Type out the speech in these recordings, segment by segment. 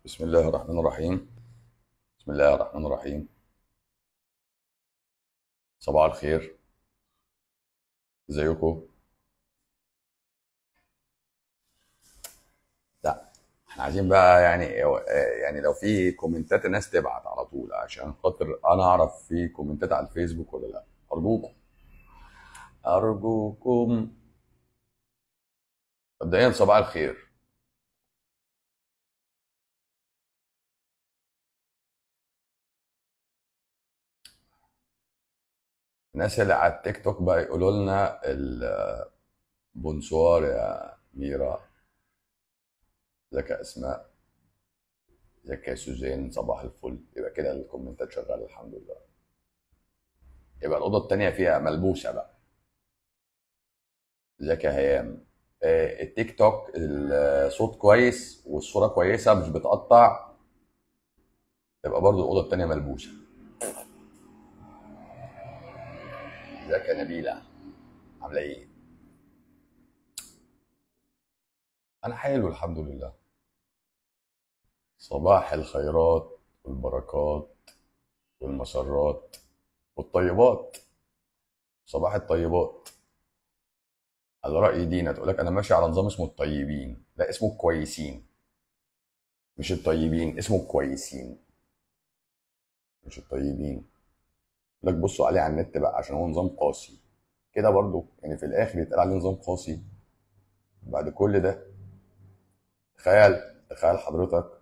بسم الله الرحمن الرحيم بسم الله الرحمن الرحيم صباح الخير ازيكم لا احنا عايزين بقى يعني يعني لو في كومنتات الناس تبعت على طول عشان خاطر انا اعرف في كومنتات على الفيسبوك ولا لا ارجوكم ارجوكم مبدئيا صباح الخير الناس اللي على التيك توك بقى يقولوا لنا البونسوار يا ميرا ازيك يا اسماء ازيك يا سوزان صباح الفل يبقى كده الكومنتات شغاله الحمد لله يبقى الاوضه التانيه فيها ملبوسه بقى ازيك يا هيام آه، التيك توك الصوت كويس والصوره كويسه مش بتقطع يبقى برضو الاوضه التانيه ملبوسه ازيك يا نبيله عامله ايه انا حلو الحمد لله صباح الخيرات والبركات والمسرات والطيبات صباح الطيبات على رأي دينا تقول لك انا ماشي على نظام اسمه الطيبين لا اسمه الكويسين مش الطيبين اسمه الكويسين مش الطيبين يقول لك بصوا عليه على النت بقى عشان هو نظام قاسي كده برضو يعني في الاخر يتقال عليه نظام قاسي بعد كل ده تخيل تخيل حضرتك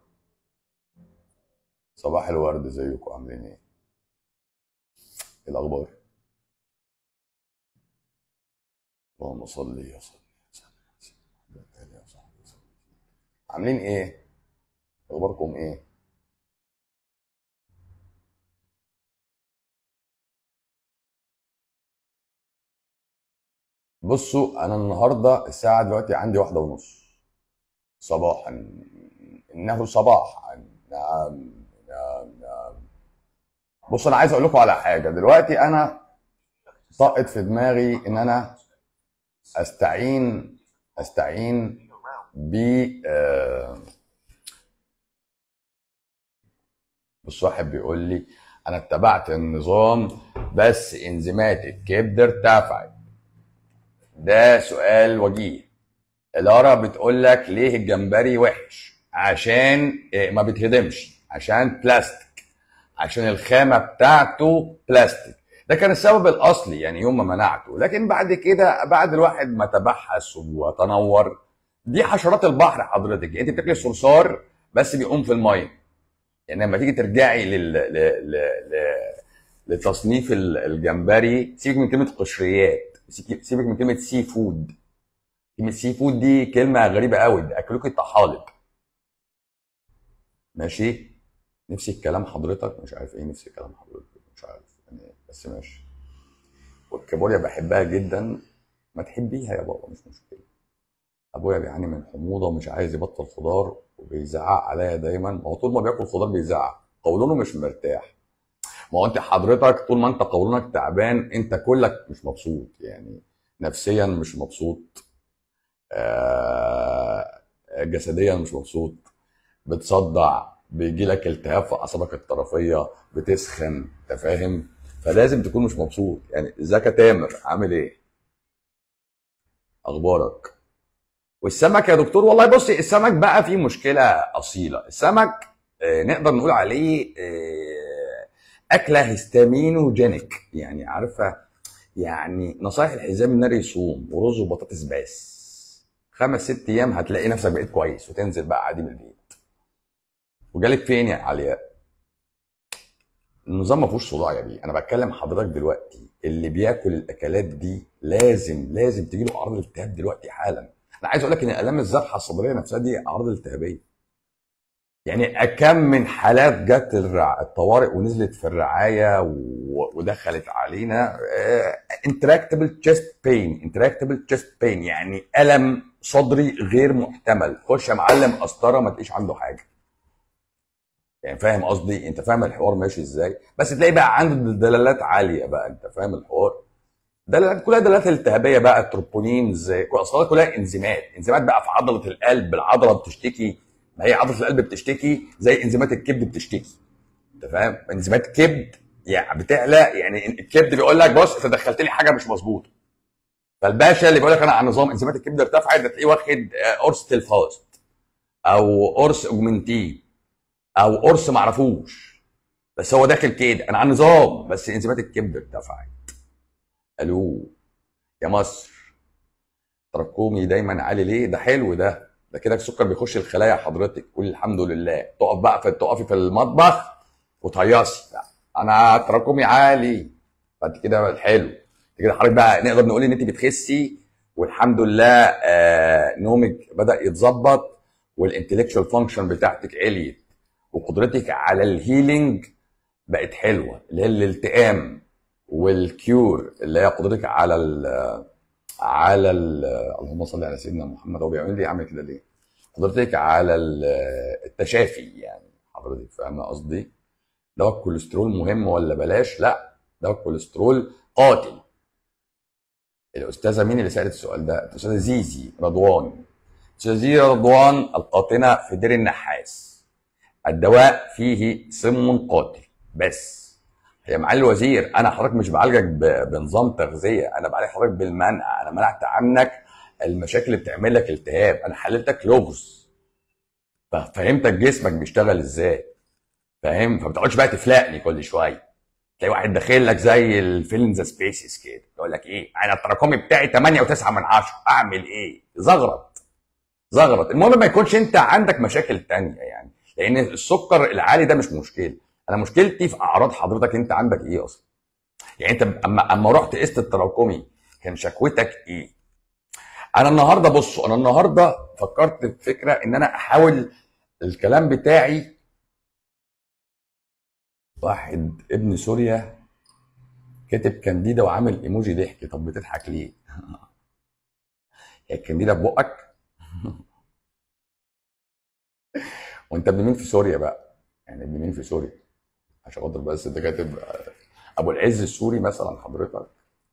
صباح الورد ازيكم عاملين ايه ايه الاخبار اللهم صل يا صل يا صاحبي عاملين ايه اخباركم ايه بصوا انا النهارده الساعه دلوقتي عندي واحدة ونص صباحا انه صباحا نعم نعم نعم بصوا انا عايز اقول لكم على حاجه دلوقتي انا طقت في دماغي ان انا استعين استعين ب آه، بص واحد بيقول لي انا اتبعت النظام بس انزيمات الكبد ارتفعت ده سؤال وجيه الارا بتقول لك ليه الجمبري وحش عشان إيه، ما بيتهضمش عشان بلاستيك عشان الخامه بتاعته بلاستيك ده كان السبب الاصلي يعني يوم ما منعته لكن بعد كده بعد الواحد ما تبحث وتنور دي حشرات البحر حضرتك انت بتاكلي صرصار بس بيقوم في الميه يعني لما تيجي ترجعي لل... ل... ل... ل... لتصنيف ال- الجمبري سيبك من كلمه قشريات سيبك سيبك من كلمه سي فود كلمه سي فود دي كلمه غريبه قوي ده اكلوك الطحالب ماشي نفسي الكلام حضرتك مش عارف ايه نفسي الكلام حضرتك مش عارف يعني بس ماشي والكابوريا بحبها جدا ما تحبيها يا بابا مش مشكله ابويا بيعاني من حموضه ومش عايز يبطل خضار وبيزعق عليا دايما ما هو طول ما بياكل خضار بيزعق قولونه مش مرتاح ما هو انت حضرتك طول ما انت قولونك تعبان انت كلك مش مبسوط يعني نفسيا مش مبسوط آه، جسديا مش مبسوط بتصدع بيجي لك التهاب في اعصابك الطرفيه بتسخن انت فاهم فلازم تكون مش مبسوط يعني ازيك يا تامر عامل ايه اخبارك والسمك يا دكتور والله بصي السمك بقى فيه مشكله اصيله السمك آه، نقدر نقول عليه آه، اكله هيستامينوجينيك يعني عارفه يعني نصايح الحزام الناري يصوم ورز وبطاطس بس خمس ست ايام هتلاقي نفسك بقيت كويس وتنزل بقى عادي من البيت وجالك فين يا علياء النظام ما فيهوش صداع يا بيه انا بتكلم حضرتك دلوقتي اللي بياكل الاكلات دي لازم لازم تجي له اعراض التهاب دلوقتي حالا انا عايز اقول لك ان الام الذبحه الصدريه نفسها دي اعراض التهابيه يعني كم من حالات جت الرع... الطوارئ ونزلت في الرعايه و... ودخلت علينا انتراكتبل تشيست بين انتراكتبل تشيست بين يعني الم صدري غير محتمل خش يا معلم قسطره ما تلاقيش عنده حاجه يعني فاهم قصدي انت فاهم الحوار ماشي ازاي بس تلاقي بقى عنده دلالات عاليه بقى انت فاهم الحوار دلالات كلها دلالات التهابيه بقى التروبونينز اصلا كلها انزيمات انزيمات بقى في عضله القلب العضله بتشتكي ما هي عضله القلب بتشتكي زي انزيمات الكبد بتشتكي انت فاهم انزيمات الكبد يعني بتعلى يعني الكبد بيقول لك بص انت دخلت لي حاجه مش مظبوطه فالباشا اللي بيقول لك انا على نظام انزيمات الكبد ارتفعت ده تلاقيه واخد آه، قرص تلفاست او قرص اوجمنتين او قرص معرفوش بس هو داخل كده انا على نظام بس انزيمات الكبد ارتفعت الو يا مصر تراكمي دايما عالي ليه ده حلو ده ده كده السكر بيخش الخلايا حضرتك قولي الحمد لله تقف بقى في تقفي في المطبخ وتهيصي انا تراكمي عالي بعد كده حلو كده حضرتك بقى نقدر نقول ان انت بتخسي والحمد لله آه نومك بدا يتظبط والانتلكشوال فانكشن بتاعتك عليت وقدرتك على الهيلينج بقت حلوه اللي هي الالتئام والكيور اللي هي قدرتك على ال على ال اللهم صل على سيدنا محمد هو بيعمل لي عامل كده ليه؟ قدرتك على ال- التشافي يعني حضرتك فاهمه قصدي؟ دواء الكوليسترول مهم ولا بلاش؟ لا دواء الكوليسترول قاتل الاستاذه مين اللي سالت السؤال ده؟ الاستاذه زيزي رضوان استاذه زيزي رضوان القاطنه في دير النحاس الدواء فيه سم قاتل بس يا معالي الوزير انا حضرتك مش بعالجك ب- بنظام تغذيه انا بعالج حضرتك بالمنع انا منعت عنك المشاكل اللي بتعمل لك التهاب انا حللتك لغز ففهمتك جسمك بيشتغل ازاي فاهم فما تقعدش بقى تفلقني كل شويه تلاقي واحد داخل لك زي الفيلم ذا سبيسيس كده يقول لك ايه انا التراكمي بتاعي 8 و9 من 10 اعمل ايه زغرط زغرط المهم ما يكونش انت عندك مشاكل تانية يعني لان السكر العالي ده مش مشكله انا مشكلتي في اعراض حضرتك انت عندك ايه اصلا يعني انت اما اما رحت قست التراكمي كان شكوتك ايه انا النهارده بصوا انا النهارده فكرت في فكره ان انا احاول الكلام بتاعي واحد ابن سوريا كاتب كانديدا وعامل ايموجي ضحك طب بتضحك ليه هي الكانديدا في بقك وانت ابن مين في سوريا بقى يعني ابن مين في سوريا عشان خاطر بس انت كاتب ابو العز السوري مثلا حضرتك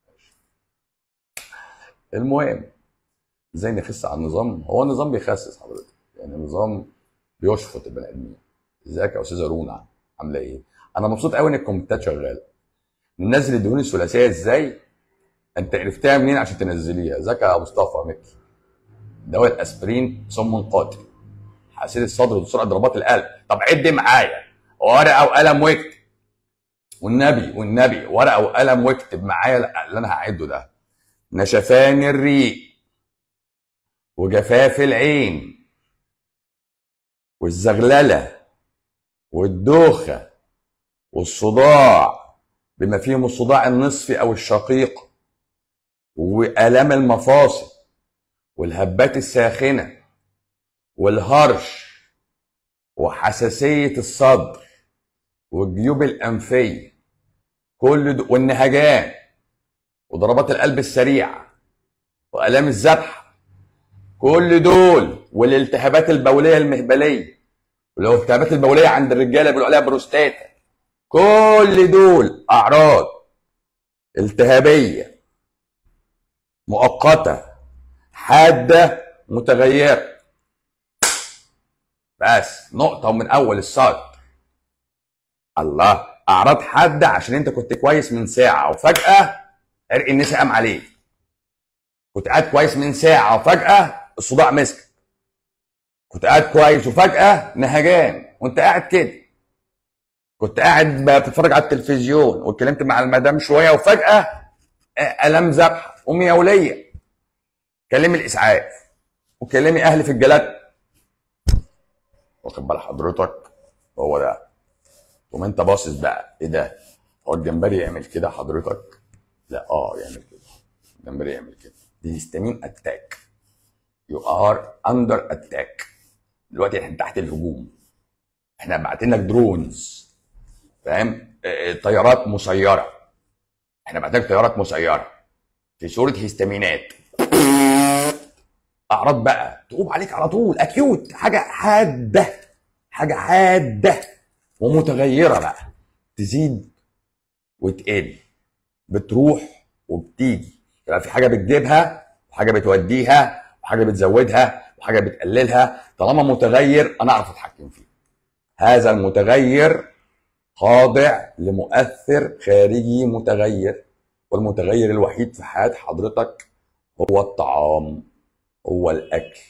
المهم ازاي نخس على النظام هو النظام بيخسس حضرتك يعني النظام بيشفط البني ادمين ازيك يا استاذه رونا عامله ايه انا مبسوط قوي ان الكومنتات شغاله ننزل الدهون الثلاثيه ازاي انت عرفتها منين عشان تنزليها ازيك يا مصطفى مكي دواء الاسبرين سم قاتل حساسيه الصدر وسرعه ضربات القلب طب عد معايا ورقه وقلم واكتب والنبي والنبي ورقه وقلم واكتب معايا اللي انا هعده ده نشفان الريق وجفاف العين والزغلله والدوخه والصداع بما فيهم الصداع النصفي او الشقيق والام المفاصل والهبات الساخنه والهرش وحساسيه الصدر والجيوب الانفيه كل دو والنهجان وضربات القلب السريعه والام الذبح كل دول والالتهابات البوليه المهبليه ولو الالتهابات البوليه عند الرجاله بيقولوا عليها بروستاتا كل دول اعراض التهابيه مؤقته حاده متغيره بس نقطه من اول السطر الله اعراض حاده عشان انت كنت كويس من ساعه وفجاه عرق النسا قام عليك كنت قاعد كويس من ساعه وفجاه الصداع مسك كنت قاعد كويس وفجاه نهجان وانت قاعد كده كنت قاعد بتتفرج على التلفزيون واتكلمت مع المدام شويه وفجاه الام ذبح امي يا وليه كلمي الاسعاف وكلمي اهلي في الجلاد واخد بال حضرتك هو ده تقوم انت باصص بقى ايه ده هو الجمبري يعمل كده حضرتك لا اه يعمل كده الجمبري يعمل كده دي هيستامين اتاك يو ار اندر اتاك دلوقتي احنا تحت الهجوم احنا باعتين لك درونز فاهم اه، طيارات مسيره احنا باعتين لك طيارات مسيره في صوره هيستامينات اعراض بقى تقوم عليك على طول اكيوت حاجه حاده حاجه حاده ومتغيره بقى تزيد وتقل بتروح وبتيجي يبقى في حاجه بتجيبها وحاجه بتوديها وحاجه بتزودها وحاجه بتقللها طالما متغير انا اعرف اتحكم فيه هذا المتغير خاضع لمؤثر خارجي متغير والمتغير الوحيد في حياه حضرتك هو الطعام هو الاكل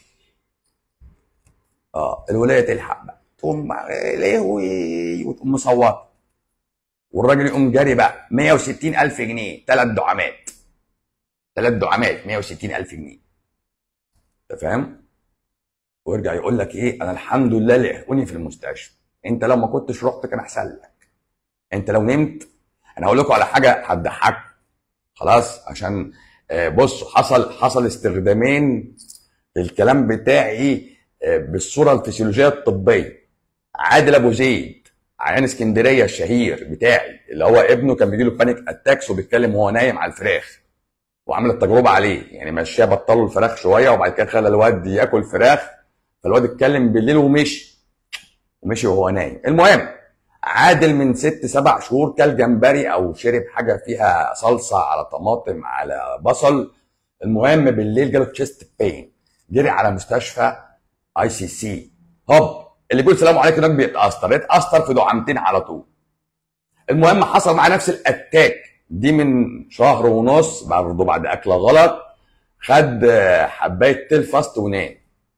اه الولايه تلحق بقى تقوم لهوي وتقوم مصوت والراجل يقوم جاري بقى 160 الف جنيه ثلاث دعامات ثلاث دعامات 160 الف جنيه انت فاهم ويرجع يقول لك ايه انا الحمد لله لحقوني في المستشفى انت لو ما كنتش رحت كان احسن لك انت لو نمت انا هقول لكم على حاجه هتضحككم خلاص عشان آه، بصوا حصل حصل استخدامين الكلام بتاعي آه، بالصوره الفسيولوجيه الطبيه عادل ابو زيد عيان اسكندريه الشهير بتاعي اللي هو ابنه كان بيجي له بانيك اتاكس وبيتكلم وهو نايم على الفراخ وعمل التجربه عليه يعني مشاه بطلوا الفراخ شويه وبعد كده خلى الواد ياكل فراخ فالواد اتكلم بالليل ومشي ومشي وهو نايم المهم عادل من ست سبع شهور كل جمبري او شرب حاجه فيها صلصه على طماطم على بصل المهم بالليل جاله تشيست بين جري على مستشفى اي سي سي هوب اللي بيقول سلام عليكم هناك بيتاثر يتاثر في دعامتين على طول المهم حصل معاه نفس الاتاك دي من شهر ونص برضه بعد اكله غلط خد حبايه تيل فاست ونام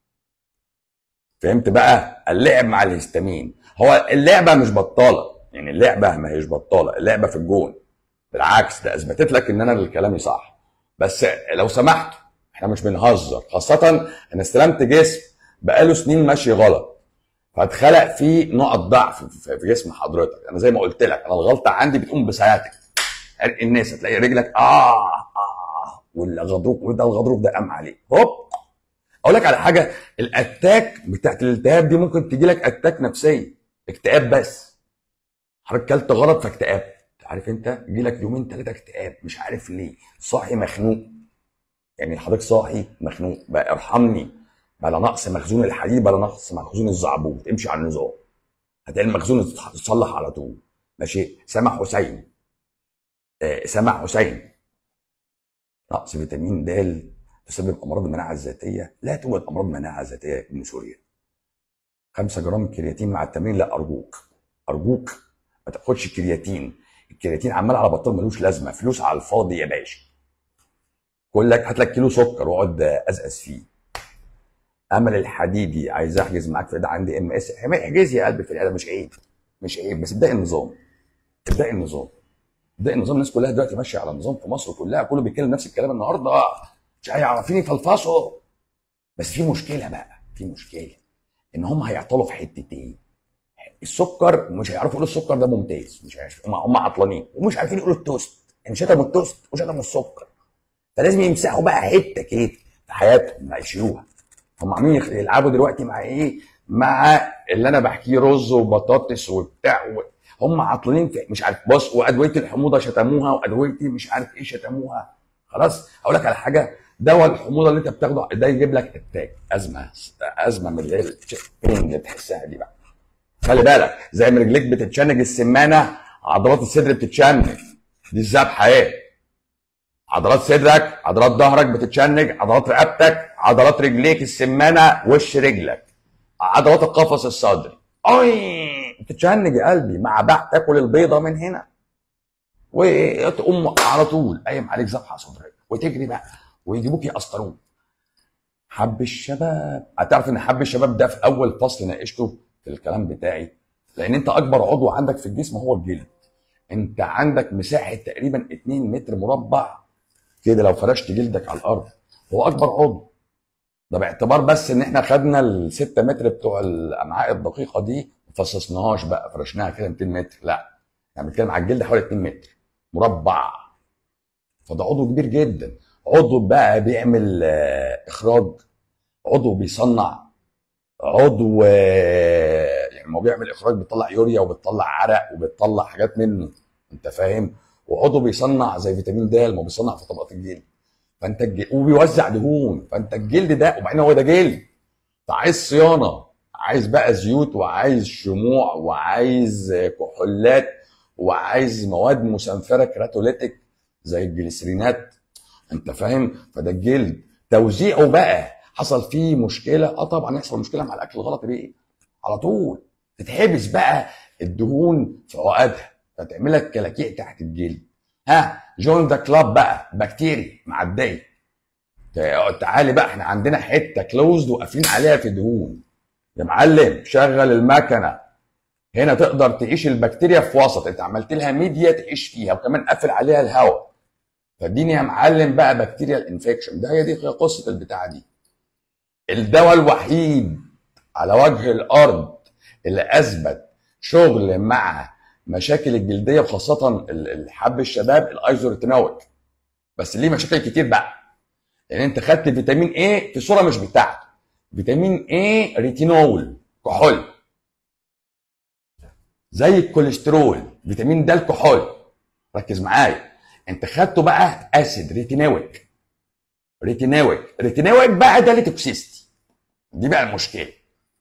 فهمت بقى اللعب مع الهستامين هو اللعبه مش بطاله يعني اللعبه ما هيش بطاله اللعبه في الجون بالعكس ده اثبتت لك ان انا اللي كلامي صح بس لو سمحت احنا مش بنهزر خاصه ان استلمت جسم بقاله سنين ماشي غلط فاتخلق فيه نقط ضعف في جسم حضرتك انا زي ما قلت لك انا الغلطه عندي بتقوم بسياتك عرق الناس هتلاقي رجلك اه اه والغضروف وده الغضروف ده قام عليه هوب اقول لك على حاجه الاتاك بتاعت الالتهاب دي ممكن تجي لك اتاك نفسيه اكتئاب بس حضرتك كلت غلط فاكتئاب عارف انت يجي لك يومين ثلاثه اكتئاب مش عارف ليه صاحي مخنوق يعني حضرتك صاحي مخنوق بقى ارحمني بلا نقص مخزون الحديد بلا نقص مخزون الزعبوط امشي على النظام هتلاقي المخزون يتصلح على طول ماشي سامح حسين آه سامح حسين نقص فيتامين د تسبب امراض المناعه الذاتيه لا توجد امراض مناعه ذاتيه من سوريا 5 جرام كرياتين مع التمرين لا ارجوك ارجوك ما تاخدش كرياتين الكرياتين عمال على بطال ملوش لازمه فلوس على الفاضي يا باشا كل لك هات لك كيلو سكر واقعد ازقز فيه امل الحديدي عايز احجز معاك في عندي ام اس احجز يا قلبي في العياده مش عيب مش عيب بس ابدأ النظام ابدأ النظام ابدأ النظام الناس كلها دلوقتي ماشيه على النظام في مصر كلها كله بيتكلم نفس الكلام النهارده مش هيعرفين يفلفصوا بس في مشكله بقى في مشكله ان هم هيعطلوا في حتتين السكر مش هيعرفوا يقولوا السكر ده ممتاز مش عارف هم هم عطلانين ومش عارفين يقولوا التوست يعني شتموا التوست وشتموا السكر فلازم يمسحوا بقى حته كده في حياتهم ما يشيلوها هم عاملين يلعبوا دلوقتي مع ايه؟ مع اللي انا بحكيه رز وبطاطس وبتاع و... هم عاطلين في مش عارف بص وادويه الحموضه شتموها وادويه مش عارف ايه شتموها خلاص اقول لك على حاجه دواء الحموضه اللي انت بتاخده ده يجيب لك اتاك ازمه ازمه من اللي هي اللي بتحسها دي بقى خلي بالك زي ما رجليك بتتشنج السمانه عضلات الصدر بتتشنج دي الذبحه ايه عضلات صدرك عضلات ظهرك بتتشنج عضلات رقبتك عضلات رجليك السمانه وش رجلك عضلات القفص الصدري اي بتتشنج يا قلبي مع بقى تاكل البيضه من هنا وتقوم على طول قايم عليك ذبحه صدريه وتجري بقى ويجيبوك يقسطروك حب الشباب هتعرف ان حب الشباب ده في اول فصل ناقشته في الكلام بتاعي لان انت اكبر عضو عندك في الجسم هو الجلد انت عندك مساحه تقريبا 2 متر مربع كده لو فرشت جلدك على الارض هو اكبر عضو ده باعتبار بس ان احنا خدنا ال 6 متر بتوع الامعاء الدقيقه دي ما فصصناهاش بقى فرشناها كده 200 متر لا يعني بنتكلم على الجلد حوالي 2 متر مربع فده عضو كبير جدا عضو بقى بيعمل آه، اخراج عضو بيصنع عضو آه، يعني ما هو بيعمل اخراج بيطلع يوريا وبيطلع عرق وبيطلع حاجات منه انت فاهم وعضو بيصنع زي فيتامين د ما بيصنع في طبقات الجلد فانت الجلد وبيوزع دهون فانت الجلد ده وبعدين هو ده جلد فعايز صيانه عايز بقى زيوت وعايز شموع وعايز كحولات وعايز مواد مسنفره كراتوليتك زي الجليسرينات انت فاهم فده الجلد توزيعه بقى حصل فيه مشكله اه طبعا يحصل مشكله مع الاكل الغلط بايه على طول تتحبس بقى الدهون في عقدها فتعمل لك كلاكيع تحت الجلد ها جوين ذا كلاب بقى بكتيريا معديه تعالي بقى احنا عندنا حته كلوزد وقافلين عليها في دهون يا معلم شغل المكنه هنا تقدر تعيش البكتيريا في وسط انت عملت لها ميديا تعيش فيها وكمان قافل عليها الهواء فاديني يا معلم بقى بكتيريا الانفكشن ده هي دي قصه البتاعه دي الدواء الوحيد على وجه الارض اللي اثبت شغل مع مشاكل الجلديه وخاصه الحب الشباب الايزوريتينويك بس ليه مشاكل كتير بقى يعني انت خدت فيتامين ايه في صوره مش بتاعته فيتامين ايه ريتينول كحول زي الكوليسترول فيتامين د الكحول ركز معايا انت خدته بقى اسيد ريتينويك ريتينويك ريتينويك بقى ده توكسيستي دي بقى المشكله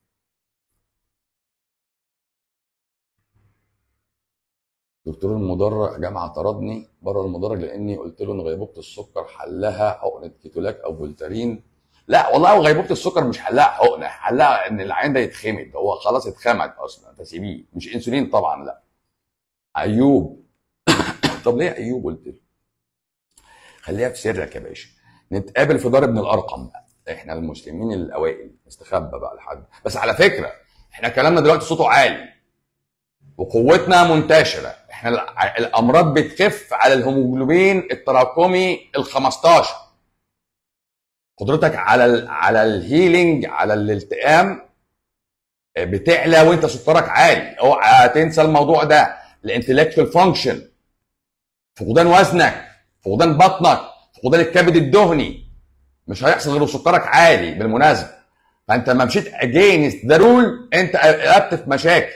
دكتور المدرج جامعة طردني بره المدرج لاني قلت له ان غيبوبه السكر حلها حقنه كيتولاك او فولتارين لا والله غيبوبه السكر مش حلها حقنه حلها ان العين ده يتخمد هو خلاص اتخمد اصلا فسيبيه مش انسولين طبعا لا ايوب طب ليه ايوب قلت له خليها في سرك يا باشا نتقابل في دار ابن الارقم بقى احنا المسلمين الاوائل نستخبى بقى لحد بس على فكره احنا كلامنا دلوقتي صوته عالي وقوتنا منتشره احنا الامراض بتخف على الهيموجلوبين التراكمي ال 15 قدرتك على ال على الهيلينج على الالتئام بتعلى وانت سكرك عالي اوعى تنسى الموضوع ده الانتلكتشوال فانكشن فقدان وزنك فقدان بطنك فقدان الكبد الدهني مش هيحصل غير سكرك عالي بالمناسبه فانت ما مشيت اجينست ذا رول انت قلبت في مشاكل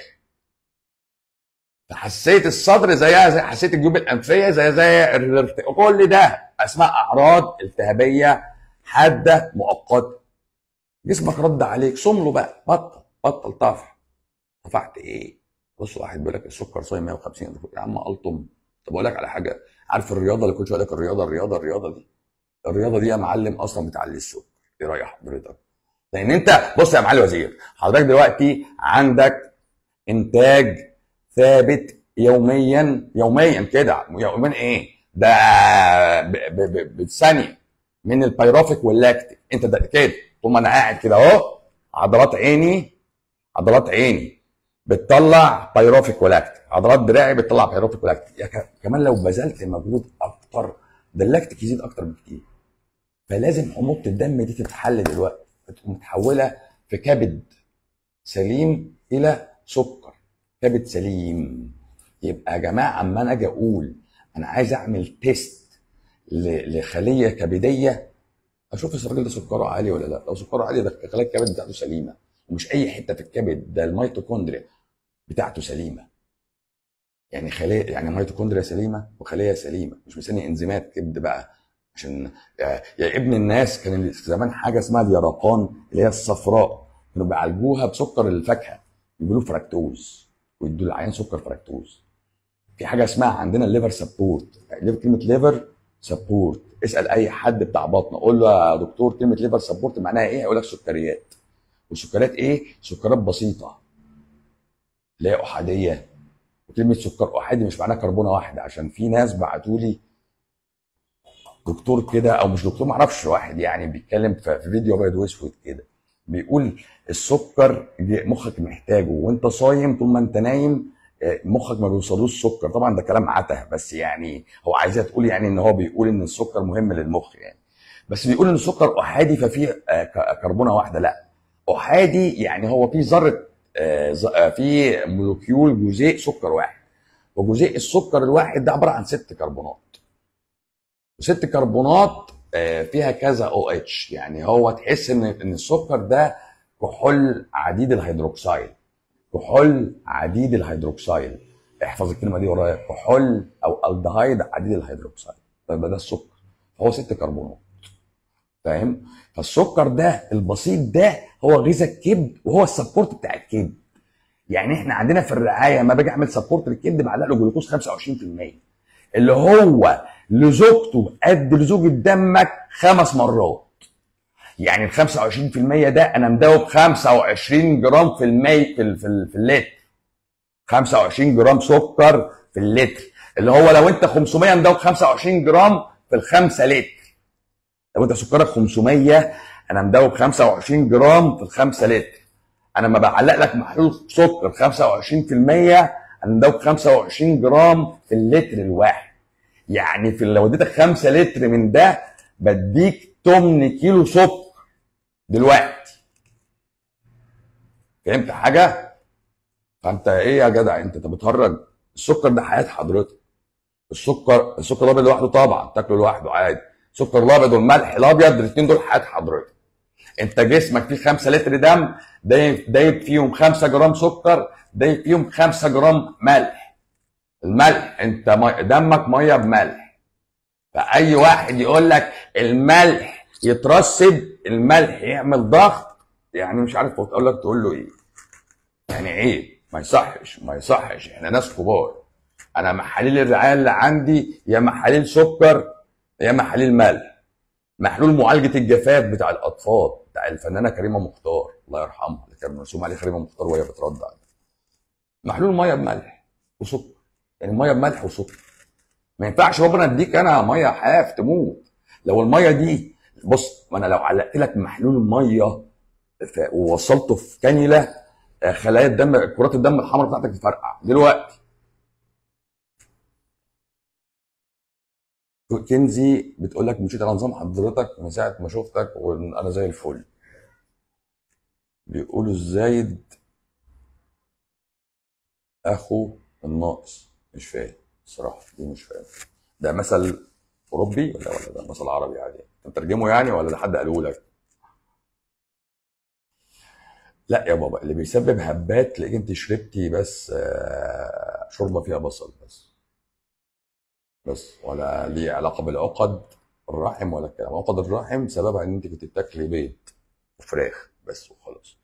فحسيت الصدر زيها زي حسيت الجيوب الانفيه زي زي كل ده اسماء اعراض التهابيه حاده مؤقته جسمك رد عليك صم له بقى بطل بطل طفح طفحت ايه بص واحد بيقول لك السكر صايم 150 يا عم الطم طب اقول لك على حاجه عارف الرياضه اللي كل شويه لك الرياضه الرياضه الرياضه دي الرياضه دي يا معلم اصلا بتعلي السكر ايه راي حضرتك لان انت بص يا معالي وزير حضرتك دلوقتي عندك انتاج ثابت يوميا يوميا كده يوميا ايه ده بالثانيه من البيروفيك واللاكتيك انت ده كده طول ما انا قاعد كده اهو عضلات عيني عضلات عيني بتطلع بيروفيك ولاكتيك عضلات دراعي بتطلع بيروفيك ولاكتيك يعني كمان لو بذلت مجهود اكتر ده اللاكتيك يزيد اكتر بكتير فلازم حموضه الدم دي تتحل دلوقتي فتقوم متحوله في كبد سليم الى سكر كبد سليم يبقى يا جماعه اما انا اجي اقول انا عايز اعمل تيست لخليه كبديه اشوف الراجل ده سكره عالي ولا لا لو سكره عالي ده خلايا الكبد بتاعته سليمه ومش اي حته في الكبد ده الميتوكوندريا بتاعته سليمه يعني خليه يعني ميتوكوندريا سليمه وخليه سليمه مش مستني انزيمات كبد بقى عشان يا ابن الناس كان زمان حاجه اسمها اليرقان اللي هي الصفراء كانوا بيعالجوها بسكر الفاكهه يقولوا فركتوز ويدوا العيان سكر فركتوز في حاجه اسمها عندنا الليفر سبورت كلمه ليفر سبورت اسال اي حد بتاع بطن قول له يا دكتور كلمه ليفر سبورت معناها ايه هيقول لك سكريات والسكريات ايه سكريات بسيطه اللي هي احاديه وكلمه سكر احادي مش معناها كربونه واحده عشان في ناس بعتوا لي دكتور كده او مش دكتور معرفش واحد يعني بيتكلم في فيديو ابيض واسود كده بيقول السكر مخك محتاجه وانت صايم طول ما انت نايم مخك ما بيوصلوش سكر طبعا ده كلام عته بس يعني هو عايزها تقول يعني ان هو بيقول ان السكر مهم للمخ يعني بس بيقول ان السكر احادي ففيه كربونه واحده لا احادي يعني هو في ذره في مولكيول جزيء سكر واحد وجزيء السكر الواحد ده عباره عن ست كربونات وست كربونات فيها كذا او اتش يعني هو تحس ان ان السكر ده كحول عديد الهيدروكسيل كحول عديد الهيدروكسيل احفظ الكلمه دي ورايا كحول او الدهايد عديد الهيدروكسيل يبقى ده السكر هو ست كربونات فاهم فالسكر ده البسيط ده هو غذاء الكبد وهو السبورت بتاع الكبد يعني احنا عندنا في الرعايه ما باجي اعمل سبورت للكبد بعلق له جلوكوز 25% اللي هو لزوجته قد لزوجة دمك خمس مرات يعني ال 25% ده انا مداوب 25 جرام في المي في ال- في, ال- في اللتر 25 جرام سكر في اللتر اللي هو لو انت 500 مداوب 25 جرام في الخمسة لتر لو انت سكرك 500 انا مداوب 25 جرام في الخمسة لتر انا ما بعلق لك محلول سكر 25% انا مداوب 25 جرام في اللتر الواحد يعني في لو اديتك 5 لتر من ده بديك 8 كيلو سكر دلوقتي فهمت حاجه فانت ايه يا جدع انت انت بتهرج السكر ده حياه حضرتك السكر السكر الابيض لوحده طبعا تاكله لوحده عادي السكر الابيض والملح الابيض الاثنين دول حياه حضرتك انت جسمك فيه 5 لتر دم دايب دايب فيهم 5 جرام سكر دايب فيهم 5 جرام ملح الملح انت مي... دمك ميه بملح فاي واحد يقول لك الملح يترسب الملح يعمل ضغط يعني مش عارف اقول لك تقول له ايه يعني عيب ما يصحش ما يصحش احنا ناس كبار انا محاليل الرعايه اللي عندي يا محاليل سكر يا محاليل ملح محلول معالجه الجفاف بتاع الاطفال بتاع الفنانه كريمه مختار الله يرحمها اللي كان مرسوم عليه كريمه مختار وهي بترضع محلول ميه بملح وسكر يعني ميه بملح وسكر ما ينفعش ربنا اديك انا ميه حاف تموت لو الميه دي بص ما انا لو علقت لك محلول ميه ف- ووصلته في كانيولا آه، خلايا الدم كرات الدم الحمراء بتاعتك تفرقع دلوقتي كنزي بتقول لك مشيت على نظام حضرتك من ساعه ما شفتك وانا زي الفل بيقولوا الزايد اخو الناقص مش فاهم الصراحه دي مش فاهم ده مثل اوروبي ولا ولا ده مثل عربي عادي انت مترجمه يعني ولا ده حد قاله لك لا يا بابا اللي بيسبب هبات تلاقيك انت شربتي بس آه، شوربه فيها بصل بس بس ولا ليه علاقه بالعقد الرحم ولا الكلام عقد الرحم سببها ان انت كنت بتاكلي بيض وفراخ بس وخلاص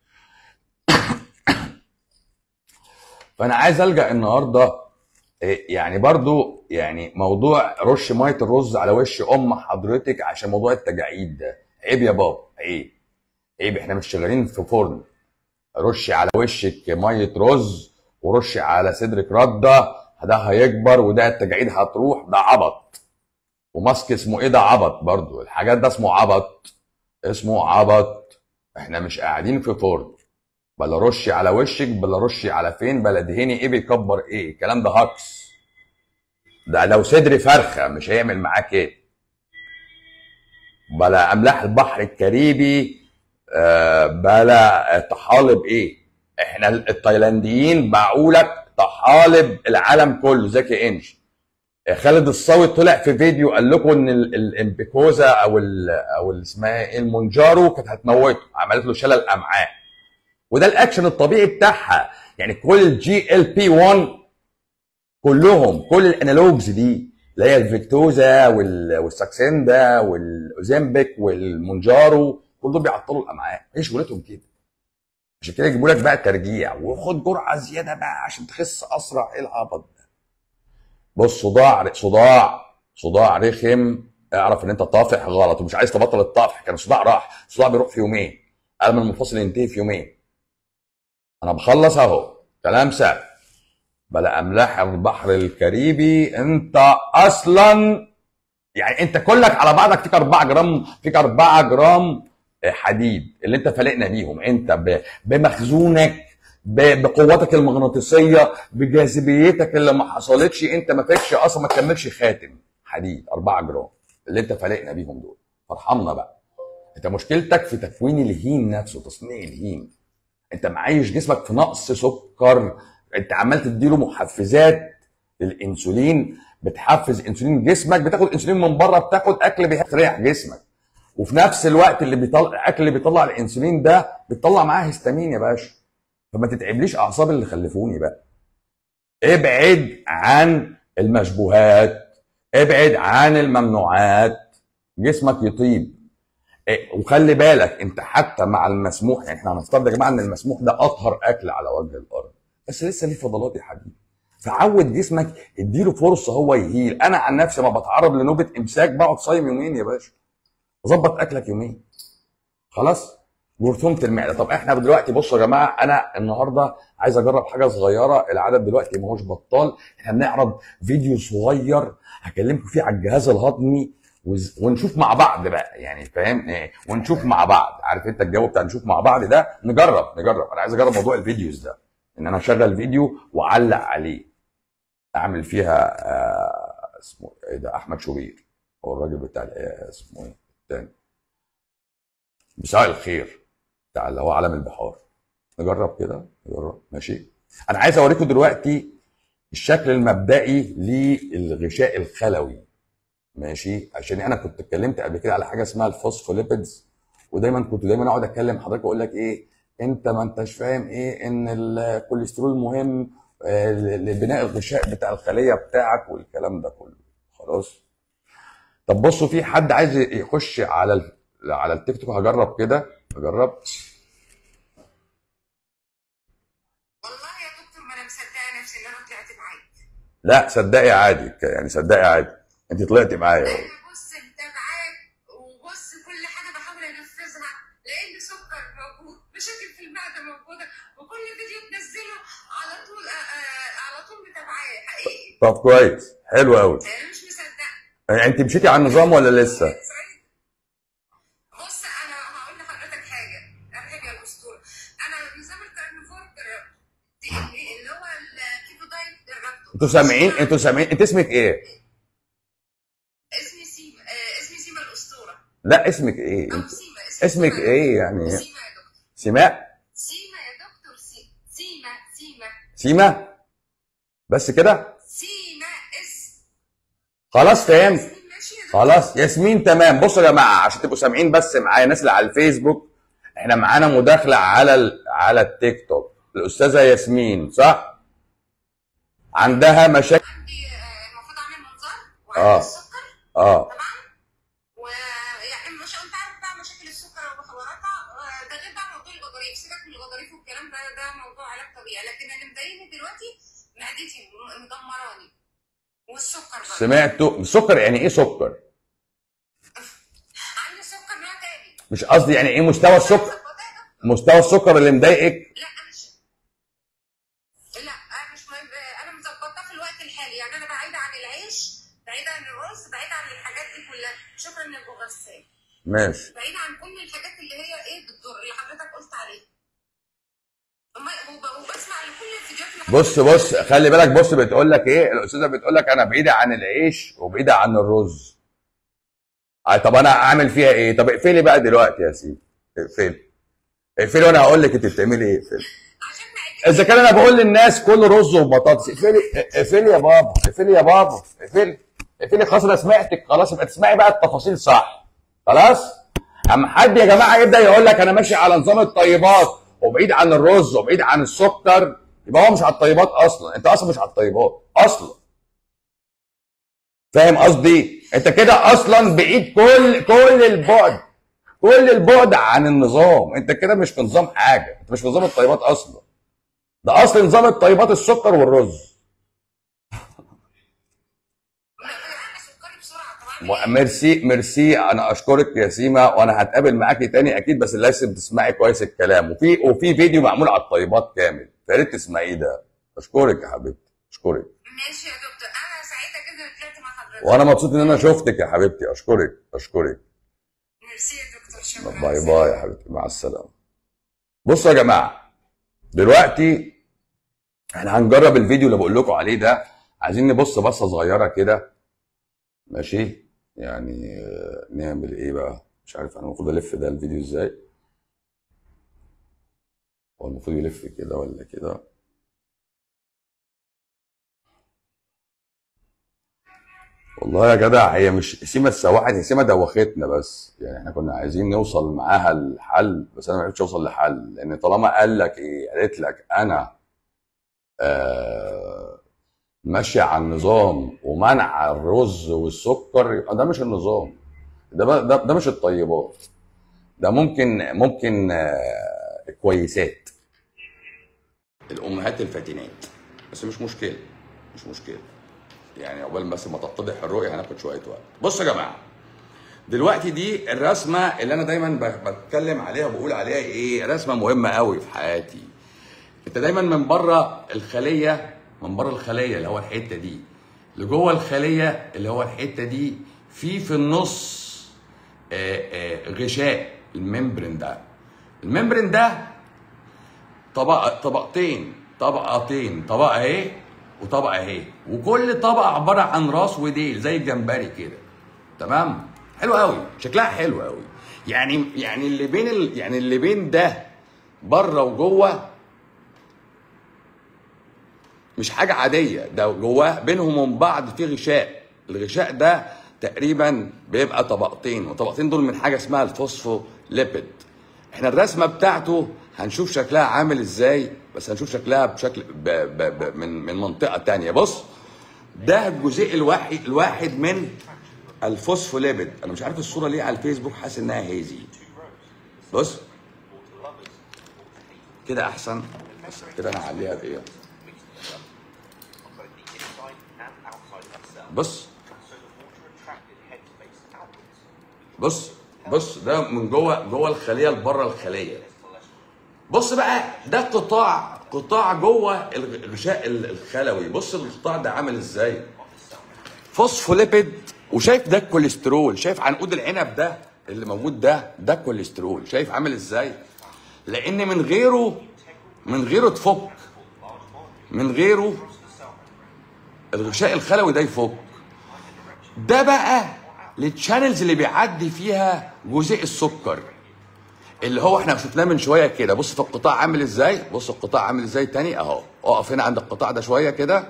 فانا عايز الجا النهارده إيه، يعني برضو يعني موضوع رش ميه الرز على وش ام حضرتك عشان موضوع التجاعيد ده عيب يا بابا عيب عيب احنا مش شغالين في فرن رشي على وشك ميه رز ورشي على صدرك رده ده هيكبر وده التجاعيد هتروح ده عبط وماسك اسمه ايه ده عبط برضو الحاجات ده اسمه عبط اسمه عبط احنا مش قاعدين في فرن بلا رشي على وشك بلا رشي على فين بلا دهني ايه بيكبر ايه الكلام ده هكس ده لو صدري فرخه مش هيعمل معاك ايه بلا املاح البحر الكاريبي آه، بلا طحالب ايه احنا التايلانديين باعوا لك طحالب العالم كله زكي انش خالد الصاوي طلع في فيديو قال لكم ان ال- الامبيكوزا او ال او ال- اسمها ايه المونجارو كانت هتموته عملت له شلل امعاء وده الاكشن الطبيعي بتاعها يعني كل جي ال بي 1 كلهم كل الانالوجز دي اللي هي الفيكتوزا وال- والساكسيندا والاوزمبيك والمونجارو كل دول بيعطلوا الامعاء هي شغلتهم كده عشان كده يجيبوا لك بقى ترجيع وخد جرعه زياده بقى عشان تخس اسرع ايه العبط ده بص صداع صداع صداع رخم اعرف ان انت طافح غلط ومش عايز تبطل الطفح كان الصداع راح الصداع بيروح في يومين الم المنفصل ينتهي في يومين انا بخلص اهو كلام سهل بلا املاح البحر الكاريبي انت اصلا يعني انت كلك على بعضك فيك 4 جرام فيك 4 جرام حديد اللي انت فلقنا بيهم انت ب- بمخزونك ب- بقوتك المغناطيسيه بجاذبيتك اللي ما حصلتش انت ما فيكش اصلا ما تكملش خاتم حديد 4 جرام اللي انت فلقنا بيهم دول فارحمنا بقى انت مشكلتك في تكوين الهين نفسه تصنيع الهين انت معيش جسمك في نقص سكر انت عمال تديله محفزات للانسولين بتحفز انسولين جسمك بتاخد انسولين من بره بتاخد اكل بيريح جسمك وفي نفس الوقت اللي بيطلع الاكل اللي بيطلع الانسولين ده بتطلع معاه هيستامين يا باشا فما تتعبليش اعصاب اللي خلفوني بقى ابعد عن المشبوهات ابعد عن الممنوعات جسمك يطيب إيه، وخلي بالك انت حتى مع المسموح يعني احنا هنفترض يا جماعه ان المسموح ده اطهر اكل على وجه الارض بس لسه ليه فضلات يا حبيبي فعود جسمك اديله فرصه هو يهيل انا عن نفسي ما بتعرض لنوبه امساك بقعد صايم يومين يا باشا ظبط اكلك يومين خلاص جرثومه المعده طب احنا دلوقتي بصوا يا جماعه انا النهارده عايز اجرب حاجه صغيره العدد دلوقتي ما هوش بطال احنا بنعرض فيديو صغير هكلمكم فيه على الجهاز الهضمي وز- ونشوف مع بعض بقى يعني فاهم ايه ونشوف مع بعض عارف انت الجو بتاع نشوف مع بعض ده نجرب نجرب انا عايز اجرب موضوع الفيديوز ده ان انا اشغل فيديو واعلق عليه اعمل فيها آه اسمه ايه ده احمد شوبير هو الراجل بتاع ال- آه، اسمه ايه التاني مساء الخير بتاع اللي هو عالم البحار نجرب كده نجرب ماشي انا عايز اوريكم دلوقتي الشكل المبدئي للغشاء الخلوي ماشي عشان انا كنت اتكلمت قبل كده على حاجه اسمها الفوسفوليبيدز ودايما كنت دايما اقعد اتكلم حضرتك اقول لك ايه انت ما انتش فاهم ايه ان الكوليسترول مهم آه، لبناء الغشاء بتاع الخليه بتاعك والكلام ده كله خلاص طب بصوا في حد عايز يخش على ال... على التيك توك هجرب كده هجرب والله يا دكتور ما انا مصدقه نفسي ان انا طلعت معاك لا صدقي عادي يعني صدقي عادي انت طلعتي معايا اهو انا بص متابعاك وبص كل حاجه بحاول انفذها لان سكر موجود مشاكل في المعده موجوده وكل فيديو تنزله على طول آه آه على طول متابعاه حقيقي طب كويس حلو قوي انا مش مصدقه يعني انت مشيتي على النظام ولا لسه بص انا هقول لحضرتك حاجه ارهب يا الاسطوره انا نظام الكارنيفور دي اللي هو الكيتو دايت جربته انتوا سامعين انتوا سامعين انت اسمك ايه اسمي سيما آه اسمي سيما الاسطوره لا اسمك ايه او انت سيما اسمك سيما. ايه يعني سيما يا دكتور سماء سيما يا دكتور سي- سيما سيما سيما بس كده سيما اس خلاص فهمت ياسمين ماشي يا دكتور خلاص ياسمين تمام بصوا يا جماعه عشان تبقوا سامعين بس معايا الناس اللي على الفيسبوك احنا معانا مداخله على ال... على التيك توك الاستاذه ياسمين صح عندها مشاكل عندي آه، المفروض اعمل منظار آه. وعندي السكر اه طبعا ويعني مش انت عارف بقى مشاكل السكر وحواراتها آه، ده غير بقى موضوع الغضاريف سيبك من الغضاريف والكلام ده ده موضوع علاج طبيعي لكن اللي مضايقني دلوقتي معدتي م- مدمراني والسكر بقى سمعتوا السكر يعني ايه سكر عندي سكر نوع تاني مش قصدي يعني ايه مستوى السكر مظبطاه يا دكتور؟ مستوى السكر اللي مضايقك لا مش لا أنا مش مهم انا مظبطاه في الوقت الحالي يعني انا بعيده عن العيش بعيده عن الرز بعيده عن الحاجات دي كلها شكرا لابو غسان ماشي بعيده عن كل الحاجات اللي هي ايه بتضر اللي حضرتك قلت عليها وما- وب- وبسمع لكل الفيديوهات اللي بص بص خلي بالك بص بتقول لك ايه الاستاذه بتقول لك انا بعيده عن العيش وبعيده عن الرز آه طب انا اعمل فيها ايه طب اقفلي بقى دلوقتي يا سيدي اقفلي اقفلي وانا هقول لك انت بتعملي ايه اقفلي عشان معدتي اذا كان انا بقول للناس كل رز وبطاطس اقفلي اقفلي يا بابا اقفلي يا بابا اقفلي اقفلي خلاص انا سمعتك خلاص يبقى تسمعي بقى التفاصيل صح خلاص اما حد يا جماعه يبدا يقول لك انا ماشي على نظام الطيبات وبعيد عن الرز وبعيد عن السكر يبقى هو مش على الطيبات اصلا انت اصلا مش على الطيبات اصلا فاهم قصدي انت كده اصلا بعيد كل كل البعد كل البعد عن النظام انت كده مش في نظام حاجه انت مش في نظام الطيبات اصلا ده اصل نظام الطيبات السكر والرز انا سكري بسرعه طبعا م- ميرسي ميرسي انا اشكرك يا سيما وانا هتقابل معاكي تاني اكيد بس لازم تسمعي كويس الكلام وفي وفي فيديو معمول على الطيبات كامل فيا ريت تسمعيه ده اشكرك يا حبيبتي اشكرك ماشي يا دكتور انا سعيده جدا اني طلعت مع حضرتك وانا مبسوط ان انا شفتك يا حبيبتي اشكرك اشكرك ميرسي يا دكتور شكرا باي باي يا حبيبتي مع السلامه بصوا يا جماعه دلوقتي احنا هنجرب الفيديو اللي بقول لكم عليه ده عايزين نبص بصه صغيره كده ماشي يعني آه، نعمل ايه بقى مش عارف انا المفروض الف ده الفيديو ازاي هو المفروض يلف كده ولا كده والله يا جدع هي مش سيما السواحل هي سيما دوختنا بس يعني احنا كنا عايزين نوصل معاها الحل بس انا ما عرفتش اوصل لحل لان طالما قال لك ايه قالت لك انا آه ماشي على النظام ومنع الرز والسكر يبقى ده مش النظام ده بقى- ده, ده مش الطيبات ده ممكن ممكن آه كويسات الامهات الفاتنات بس مش مشكله مش مشكله يعني عقبال بس ما تتضح الرؤيه هناخد شويه وقت بصوا يا جماعه دلوقتي دي الرسمه اللي انا دايما ب- بتكلم عليها وبقول عليها ايه رسمه مهمه قوي في حياتي انت دايما من بره الخليه من بره الخليه اللي هو الحته دي لجوه الخليه اللي هو الحته دي في في النص آه، آه، غشاء الممبرين ده الممبرين ده طبق طبقتين طبقتين طبقه اهي وطبقه اهي وكل طبقه عباره عن راس وديل زي الجمبري كده تمام حلو قوي شكلها حلو قوي يعني يعني اللي بين ال... يعني اللي بين ده بره وجوه مش حاجه عاديه ده جواه بينهم وبين بعض في غشاء الغشاء ده تقريبا بيبقى طبقتين والطبقتين دول من حاجه اسمها الفوسفوليبيد احنا الرسمه بتاعته هنشوف شكلها عامل ازاي بس هنشوف شكلها بشكل ب... ب... ب... من من منطقه تانية بص ده الجزيء الواحد الواحد من الفوسفوليبيد انا مش عارف الصوره ليه على الفيسبوك حاسس انها هيزي بص كده احسن بس كده انا هعليها بايه both the inside and outside of that cell, بص so the water attracted head to base outwards. بص بص ده من جوه جوه الخليه لبره الخليه Cholesterol. بص بقى ده قطاع قطاع جوه الغشاء الخلوي بص القطاع ده عامل ازاي فوسفوليبيد وشايف ده الكوليسترول شايف عنقود العنب ده اللي موجود ده ده الكوليسترول شايف عامل ازاي لان من غيره من غيره تفك من غيره الغشاء الخلوي ده يفك ده بقى للتشانلز اللي بيعدي فيها جزيء السكر اللي هو احنا شفناه من شويه كده بص في القطاع عامل ازاي بص القطاع عامل ازاي تاني اهو اقف هنا عند القطاع ده شويه كده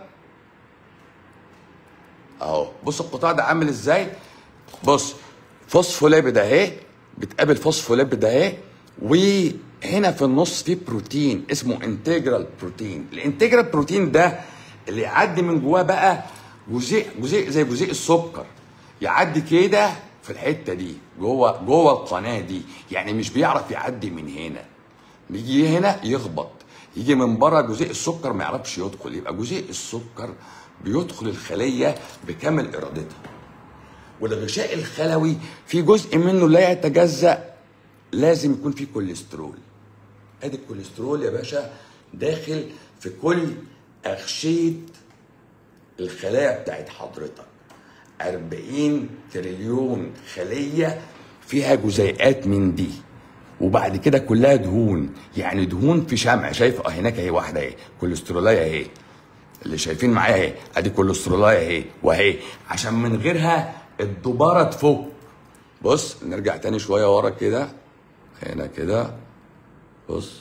اهو بص القطاع ده عامل ازاي بص فوسفوليبيد اهي بتقابل فوسفوليبيد اهي وهنا في النص في بروتين اسمه انتجرال بروتين الانتجرال بروتين ده اللي يعدي من جواه بقى جزيء جزيء زي جزيء السكر يعدي كده في الحته دي جوه جوه القناه دي يعني مش بيعرف يعدي من هنا بيجي هنا يخبط يجي من بره جزيء السكر ما يعرفش يدخل يبقى جزيء السكر بيدخل الخليه بكامل ارادتها والغشاء الخلوي في جزء منه لا يتجزأ لازم يكون فيه كوليسترول ادي الكوليسترول يا باشا داخل في كل اغشيه الخلايا بتاعت حضرتك 40 تريليون خليه فيها جزيئات من دي وبعد كده كلها دهون يعني دهون في شمع شايف اه هناك اهي واحده اهي كوليسترولايه اهي اللي شايفين معايا اهي ادي كوليسترولايه اهي واهي عشان من غيرها الدباره تفك بص نرجع تاني شويه ورا كده هنا كده بص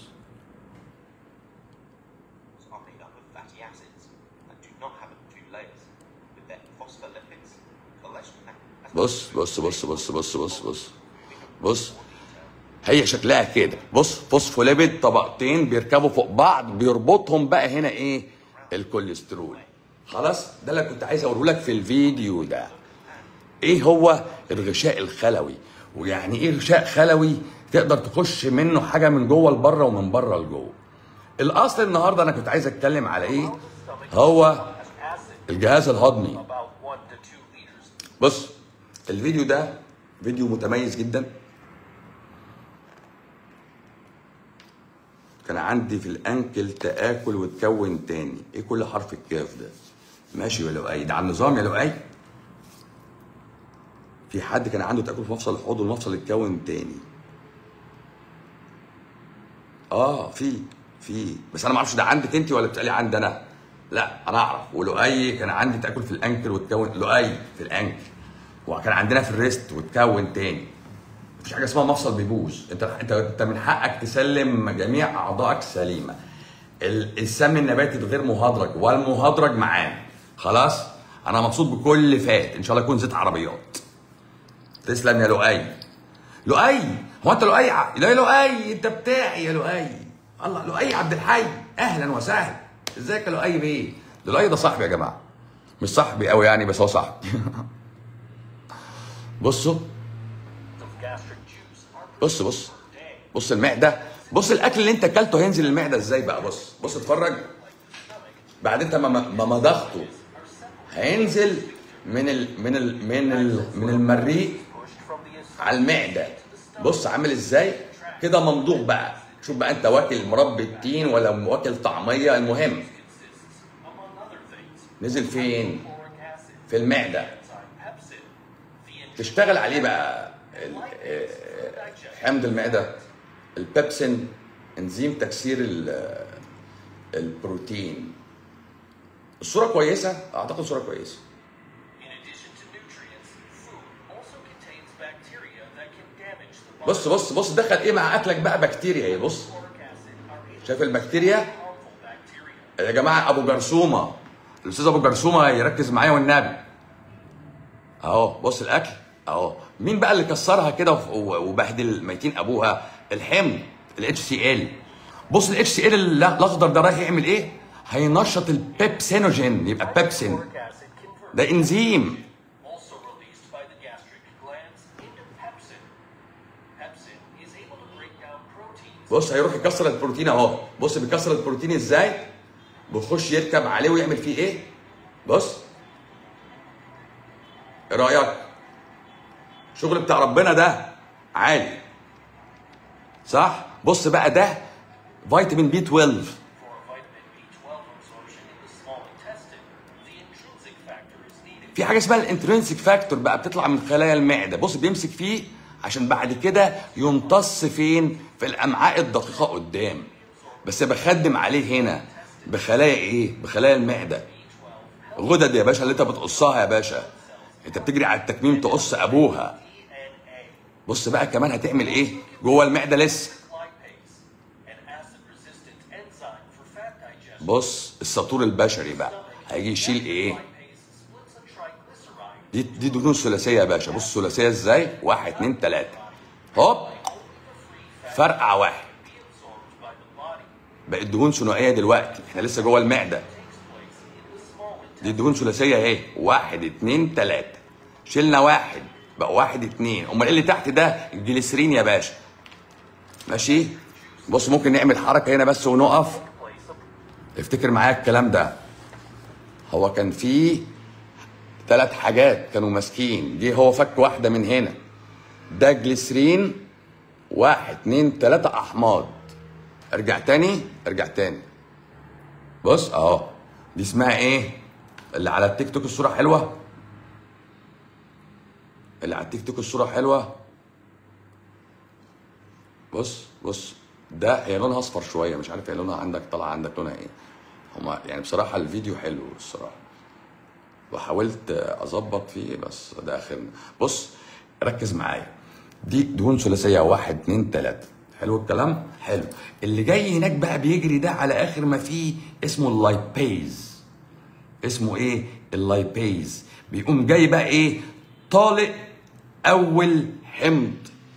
are made up of fatty acids and do not have two layers, with their phospholipids, cholesterol, and بص بص بص بص بص بص بص بص هي شكلها كده بص فوسفوليبيد طبقتين بيركبوا فوق بعض بيربطهم بقى هنا ايه الكوليسترول خلاص ده اللي كنت عايز اقوله لك في الفيديو ده ايه هو الغشاء الخلوي ويعني ايه غشاء خلوي تقدر تخش منه حاجه من جوه لبره ومن بره لجوه الاصل النهارده انا كنت عايز اتكلم على ايه هو acid الجهاز الهضمي about one to two liters. بص الفيديو ده فيديو متميز جدا كان عندي في الانكل تاكل وتكون تاني ايه كل حرف الكاف ده ماشي يا لؤي ده على النظام يا لؤي في حد كان عنده تاكل في مفصل الحوض والمفصل اتكون تاني اه في في بس انا ما اعرفش ده عندك انت ولا بتسالي عندي انا لا انا اعرف ولؤي كان عندي تاكل في الانكل وتكون لؤي في الانكل وكان عندنا في الريست وتكون تاني مفيش حاجه اسمها مفصل بيبوظ انت انت انت من حقك تسلم جميع اعضائك سليمه ال- السم النباتي الغير مهدرج والمهدرج معاه خلاص انا مبسوط بكل فات ان شاء الله يكون زيت عربيات تسلم يا لؤي لؤي هو انت لؤي ع- لا يا لؤي انت بتاعي يا لؤي الله لؤي عبد الحي اهلا وسهلا ازيك يا لؤي بيه لؤي ده صاحبي يا جماعه مش صاحبي قوي يعني بس هو صاحبي بصوا of gastric juice are بص بص بص المعده بص الاكل اللي انت اكلته هينزل المعده ازاي بقى بص بص اتفرج بعد انت ما ما مضغته هينزل من ال من ال من ال من المريء pushed from the على المعده بص عامل ازاي كده ممضوغ بقى شوف بقى انت واكل مربى تين ولا واكل طعميه المهم among other things, نزل فين boric acid, في المعده enzyme pepsin, the تشتغل عليه بقى ال- آه، حمض المعده البيبسين انزيم تكسير ال- البروتين الصوره كويسه اعتقد صوره كويسه In addition to nutrients, food also contains bacteria that can damage the body. بص بص بص دخل ايه مع اكلك بقى بكتيريا اهي بص Boric acid are able شايف البكتيريا harmful bacteria. يا جماعه ابو جرثومه الاستاذ ابو جرثومه يركز معايا والنبي اهو بص الاكل اهو مين بقى اللي كسرها كده وف- وبهدل ميتين ابوها الحمض الاتش سي ال بص الاتش سي ال الاخضر ده رايح يعمل ايه هينشط البيبسينوجين يبقى بيبسين Boric acid converts ده انزيم also released by the gastric glands into pepsin. Pepsin is able to break down proteins بص هيروح يكسر البروتين اهو بص بيكسر البروتين ازاي بيخش يركب عليه ويعمل فيه ايه بص ايه رايك شغل بتاع ربنا ده عالي صح بص بقى ده فيتامين بي 12 for vitamin B12 absorption in the small intestine. The intrinsic factor is needed في حاجه اسمها الانترنسيك فاكتور بقى بتطلع من خلايا المعده بص بيمسك فيه عشان بعد كده يمتص فين في الامعاء الدقيقه قدام بس بخدم عليه هنا بخلايا ايه بخلايا المعده غدد يا باشا اللي انت بتقصها يا باشا انت بتجري على التكميم تقص ابوها DNA, بص بقى كمان هتعمل ايه جوه المعده لسه lipase, an acid-resistant enzyme for fat digestion. بص السطور البشري بقى هيجي يشيل ايه Lipase splits a triglyceride دي دي دهون ثلاثيه يا باشا بص ثلاثيه ازاي واحد اتنين تلاته هوب فرقع واحد absorbed by the body. بقت دهون ثنائيه دلوقتي احنا لسه جوه المعده Takes place in the small دي دهون ثلاثيه اهي واحد اتنين تلاته شلنا واحد بقى واحد اتنين امال ايه اللي تحت ده الجليسرين يا باشا ماشي بص ممكن نعمل حركه هنا بس ونقف place of افتكر معايا الكلام ده هو كان في ثلاث حاجات كانوا ماسكين دي هو فك واحده من هنا ده جليسرين واحد اتنين تلاته احماض ارجع تاني ارجع تاني بص اهو دي اسمها ايه اللي على التيك توك الصوره حلوه اللي على التيك توك الصوره حلوه بص بص ده هي لونها اصفر شويه مش عارف هي لونها عندك طالعه عندك لونها ايه هما يعني بصراحه الفيديو حلو الصراحه وحاولت اظبط فيه بس ده اخرنا بص ركز معايا دي دهون ثلاثيه واحد اتنين تلاته حلو الكلام حلو اللي جاي هناك بقى بيجري ده على اخر ما فيه اسمه اللايبيز اسمه ايه اللايبيز بيقوم جاي بقى ايه طالق اول حمض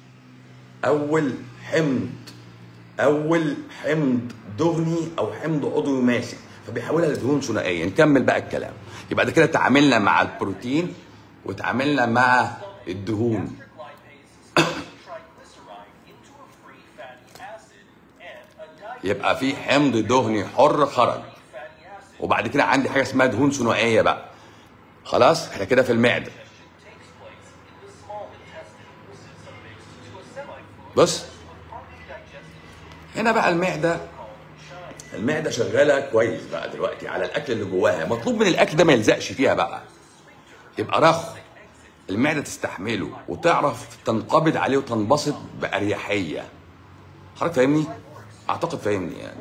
اول حمض اول حمض دهني او حمض عضوي ماسك فبيحولها لدهون ثنائيه نكمل بقى الكلام يبقى ده كده تعاملنا مع البروتين وتعاملنا مع الدهون lipase splits a triglyceride into a free fatty acid and a يبقى في حمض دهني حر خرج fatty acid وبعد كده عندي حاجه اسمها دهون ثنائيه بقى خلاص احنا كده في المعده digestion takes place in the small intestine, which is mixed to a semi-fluid بص of partly digested هنا بقى المعده called chyme. المعده شغاله كويس بقى دلوقتي على الاكل اللي جواها مطلوب من الاكل ده ما يلزقش فيها بقى يبقى رخو المعده تستحمله وتعرف تنقبض عليه وتنبسط باريحيه حضرتك فاهمني اعتقد فاهمني يعني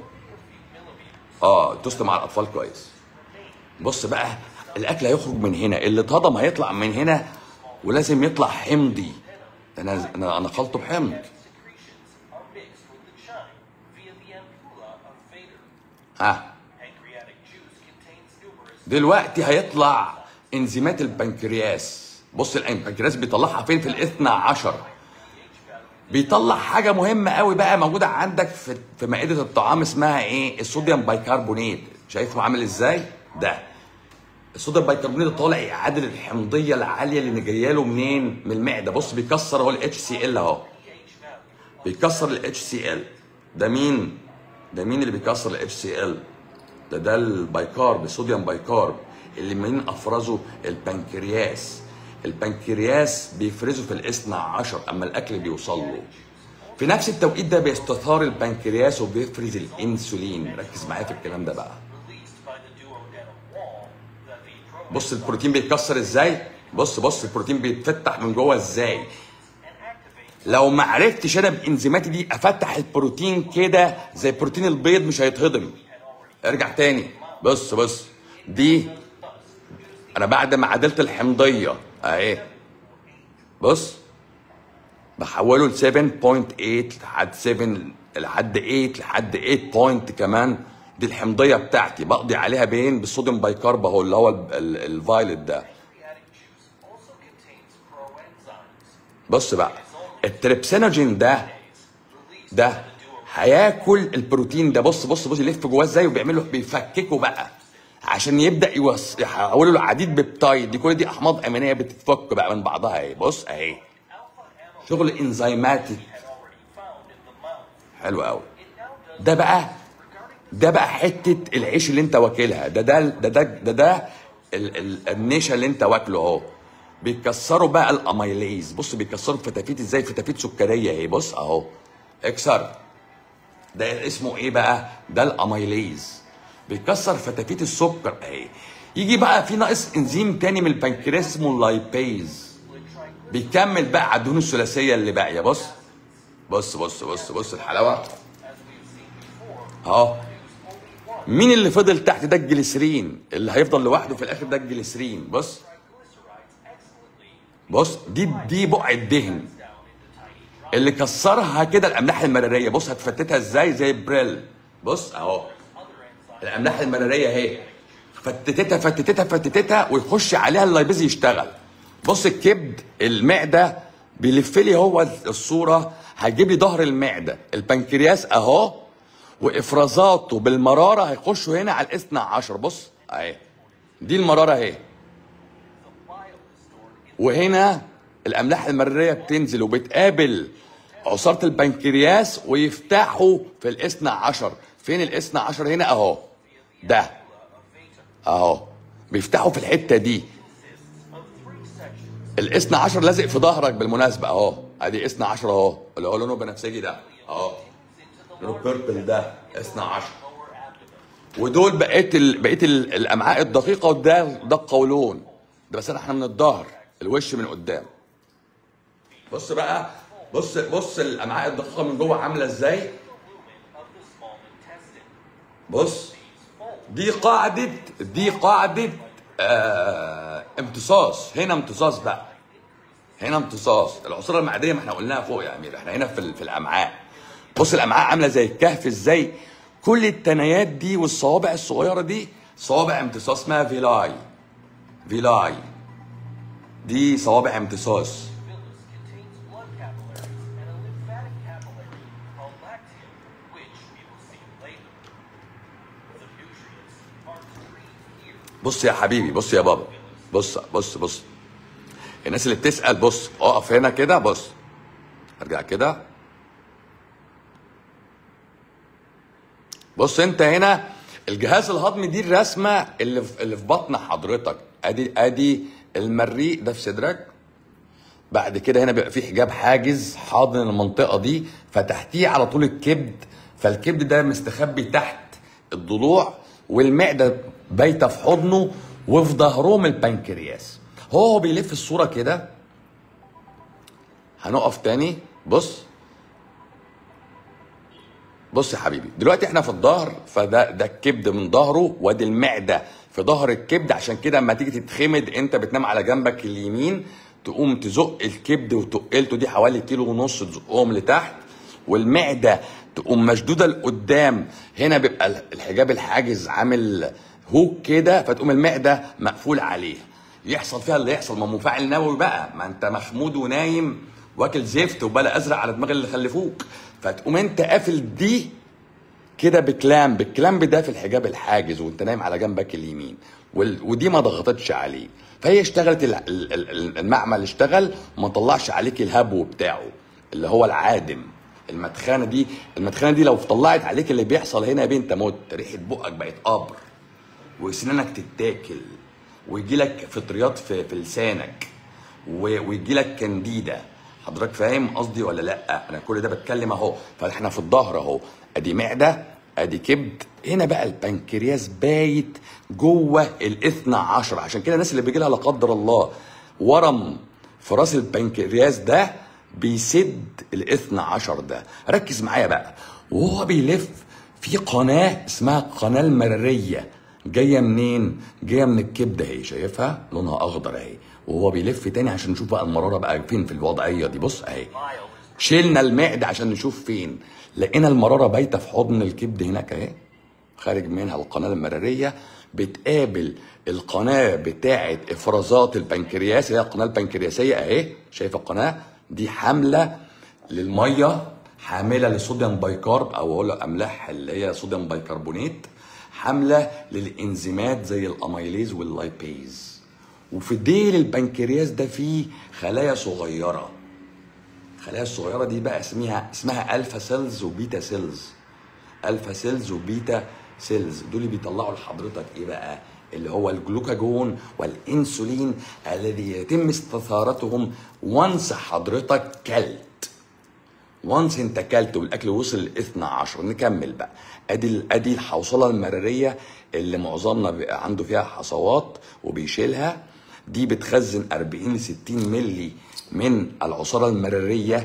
اه دوست مع الاطفال كويس بص بقى الاكل هيخرج من هنا اللي اتهضم هيطلع من هنا ولازم يطلع حمضي انا انا انا خلطه بحمض Secretions are mixed with the chyme via the ampulla of Vater. ها Pancreatic juice contains numerous دلوقتي هيطلع انزيمات البنكرياس بص البنكرياس بيطلعها فين في الاثنى عشر بيطلع حاجه مهمه قوي بقى موجوده عندك في في مائده الطعام اسمها ايه الصوديوم بايكربونات شايفه عامل ازاي ده الصوديوم بايكربونات طالع يعادل الحمضيه العاليه اللي جايه له منين من المعده بص بيكسر اهو الاتش سي ال اهو بيكسر الاتش سي ال ده مين ده مين اللي بيكسر الاتش سي ال ده ده البايكارب الصوديوم بايكارب اللي من افرزه البنكرياس البنكرياس بيفرزه في الاثنى عشر اما الاكل بيوصل له في نفس التوقيت ده بيستثار البنكرياس وبيفرز الانسولين ركز معايا في الكلام ده بقى released by the duodenum wall, the V بص البروتين بيتكسر ازاي بص بص البروتين بيتفتح من جوه ازاي and activates لو ما عرفتش انا بانزيماتي دي افتح البروتين كده زي بروتين البيض مش هيتهضم ارجع تاني بص بص دي انا بعد ما عدلت الحمضيه اهي بص بحوله ل 7.8 لحد 7 لحد 8 لحد 8 بوينت كمان دي الحمضيه بتاعتي بقضي عليها باين بالصوديوم بايكارب اهو اللي هو ال- ال- الفايلت ده pancreatic juice also contains proenzymes بص بقى التريبسينوجين ده ده هياكل البروتين ده بص بص بص يلف جواه ازاي وبيعمل له بيفككه بقى عشان يبدا يوص... يحولوا له عديد بيبتايد دي كل دي احماض امينيه بتتفك بقى من بعضها اهي بص اهي شغل انزيماتيك already found in the mouth. حلو قوي It now does ده بقى ده بقى حته العيش اللي انت واكلها ده ده ده ده ده, ده ال- ال- النشا اللي انت واكله اهو بيكسروا بقى الاميليز بص بيكسروا فتافيت ازاي فتافيت سكريه اهي بص اهو اكسر ده اسمه ايه بقى ده الاميليز بيكسر فتافيت السكر اهي يجي بقى في ناقص انزيم تاني من البنكرياس اسمه اللايبيز بيكمل بقى على الدهون الثلاثيه اللي باقيه بص بص بص بص بص الحلاوه اهو مين اللي فضل تحت ده الجليسرين اللي هيفضل لوحده في الاخر ده الجليسرين بص بص دي دي بقع الدهن اللي كسرها كده الاملاح المراريه بص هتفتتها ازاي زي بريل بص اهو الاملاح المراريه اهي فتتتها فتتتها فتتتها ويخش عليها اللايبيز يشتغل بص الكبد المعده بيلف لي هو الصوره هيجيب لي ظهر المعده البنكرياس اهو وافرازاته بالمراره هيخشوا هنا على الاثنى عشر بص اهي دي المراره اهي وهنا الاملاح المراريه بتنزل وبتقابل عصاره البنكرياس ويفتحوا في الاثنى عشر فين الاثنى عشر هنا اهو ده اهو بيفتحوا في الحته دي الاثنى عشر لازق في ظهرك بالمناسبه اهو ادي اثنى عشر اهو اللي هو لونه بنفسجي ده اهو لونه بيربل ده اثنى عشر ودول بقيه ال... بقيه ال- الامعاء الدقيقه وده ده القولون ده بس احنا من الظهر الوش من قدام بص بقى بص بص الامعاء الدقيقه من جوه عامله ازاي بص دي قاعده دي قاعده آه امتصاص هنا امتصاص بقى هنا امتصاص العصاره المعديه ما احنا قلناها فوق يا امير احنا هنا في ال- في الامعاء بص الامعاء عامله زي الكهف ازاي كل التنايات دي والصوابع الصغيره دي صوابع امتصاص اسمها فيلاي فيلاي دي صوابع امتصاص contains blood capillaries and a lymphatic capillary called lacteum, which we will see later. The nutrients are excreted here. بص يا حبيبي بص يا بابا بص بص بص الناس اللي بتسأل بص اقف هنا كده بص ارجع كده بص انت هنا الجهاز الهضمي دي الرسمه اللي في اللي في بطن حضرتك ادي ادي المريء ده في صدرك بعد كده هنا بيبقى في حجاب حاجز حاضن المنطقه دي فتحتيه على طول الكبد فالكبد ده مستخبي تحت الضلوع والمعده بايته في حضنه وفي ظهرهم البنكرياس هو بيلف الصوره كده هنقف تاني بص بص يا حبيبي دلوقتي احنا في الظهر فده ده الكبد من ظهره وادي المعده في ظهر الكبد عشان كده اما تيجي تتخمد انت بتنام على جنبك اليمين تقوم تزق الكبد وتقلته دي حوالي كيلو ونص تزقهم لتحت والمعده تقوم مشدوده لقدام هنا بيبقى الحجاب الحاجز عامل هوك كده فتقوم المعده مقفول عليه يحصل فيها اللي يحصل ما مفاعل نووي بقى ما انت مخمود ونايم واكل زفت وبلا ازرق على دماغ اللي خلفوك فتقوم انت قافل دي كده بكلامب الكلامب ده في الحجاب الحاجز وانت نايم على جنبك اليمين وال... ودي ما ضغطتش عليه فهي اشتغلت ال- ال- ال- المعمل اشتغل وما طلعش عليك الهبو بتاعه اللي هو العادم المدخنه دي المدخنه دي لو طلعت عليك اللي بيحصل هنا يا بنت موت ريحه بقك بقت قبر وسنانك تتاكل ويجي لك فطريات في, في لسانك و- ويجي لك كانديدا حضرتك فاهم قصدي ولا لا انا كل ده بتكلم اهو فاحنا في الظهر اهو ادي معده ادي كبد هنا بقى البنكرياس بايت جوه الاثنى عشر عشان كده الناس اللي بيجي لها لا قدر الله ورم في راس البنكرياس ده بيسد الاثنى عشر ده ركز معايا بقى وهو بيلف في قناه اسمها القناه المراريه جايه منين جايه من الكبده اهي شايفها لونها اخضر اهي وهو بيلف تاني عشان نشوف بقى المراره بقى فين في الوضعيه دي بص اهي شيلنا المعده عشان نشوف فين لقينا المراره بايته في حضن الكبد هناك اهي خارج منها القناه المراريه بتقابل القناه بتاعه افرازات البنكرياس اللي هي القناه البنكرياسيه اهي شايف القناه دي حامله للميه حامله لصوديوم بايكارب او اقول لك املاح اللي هي صوديوم بايكربونات حامله للانزيمات زي الاميليز واللايبيز وفي ديل البنكرياس ده فيه خلايا صغيره الخلايا الصغيره دي بقى اسمها اسمها الفا سيلز وبيتا سيلز الفا سيلز وبيتا سيلز دول بيطلعوا لحضرتك ايه بقى اللي هو الجلوكاجون والانسولين الذي يتم استثارتهم وانس حضرتك كلت وانس انت كلت والاكل وصل ل 12 نكمل بقى ادي ادي الحوصله المراريه اللي معظمنا بيبقى عنده فيها حصوات وبيشيلها دي بتخزن 40 ل 60 ملي من العصاره المراريه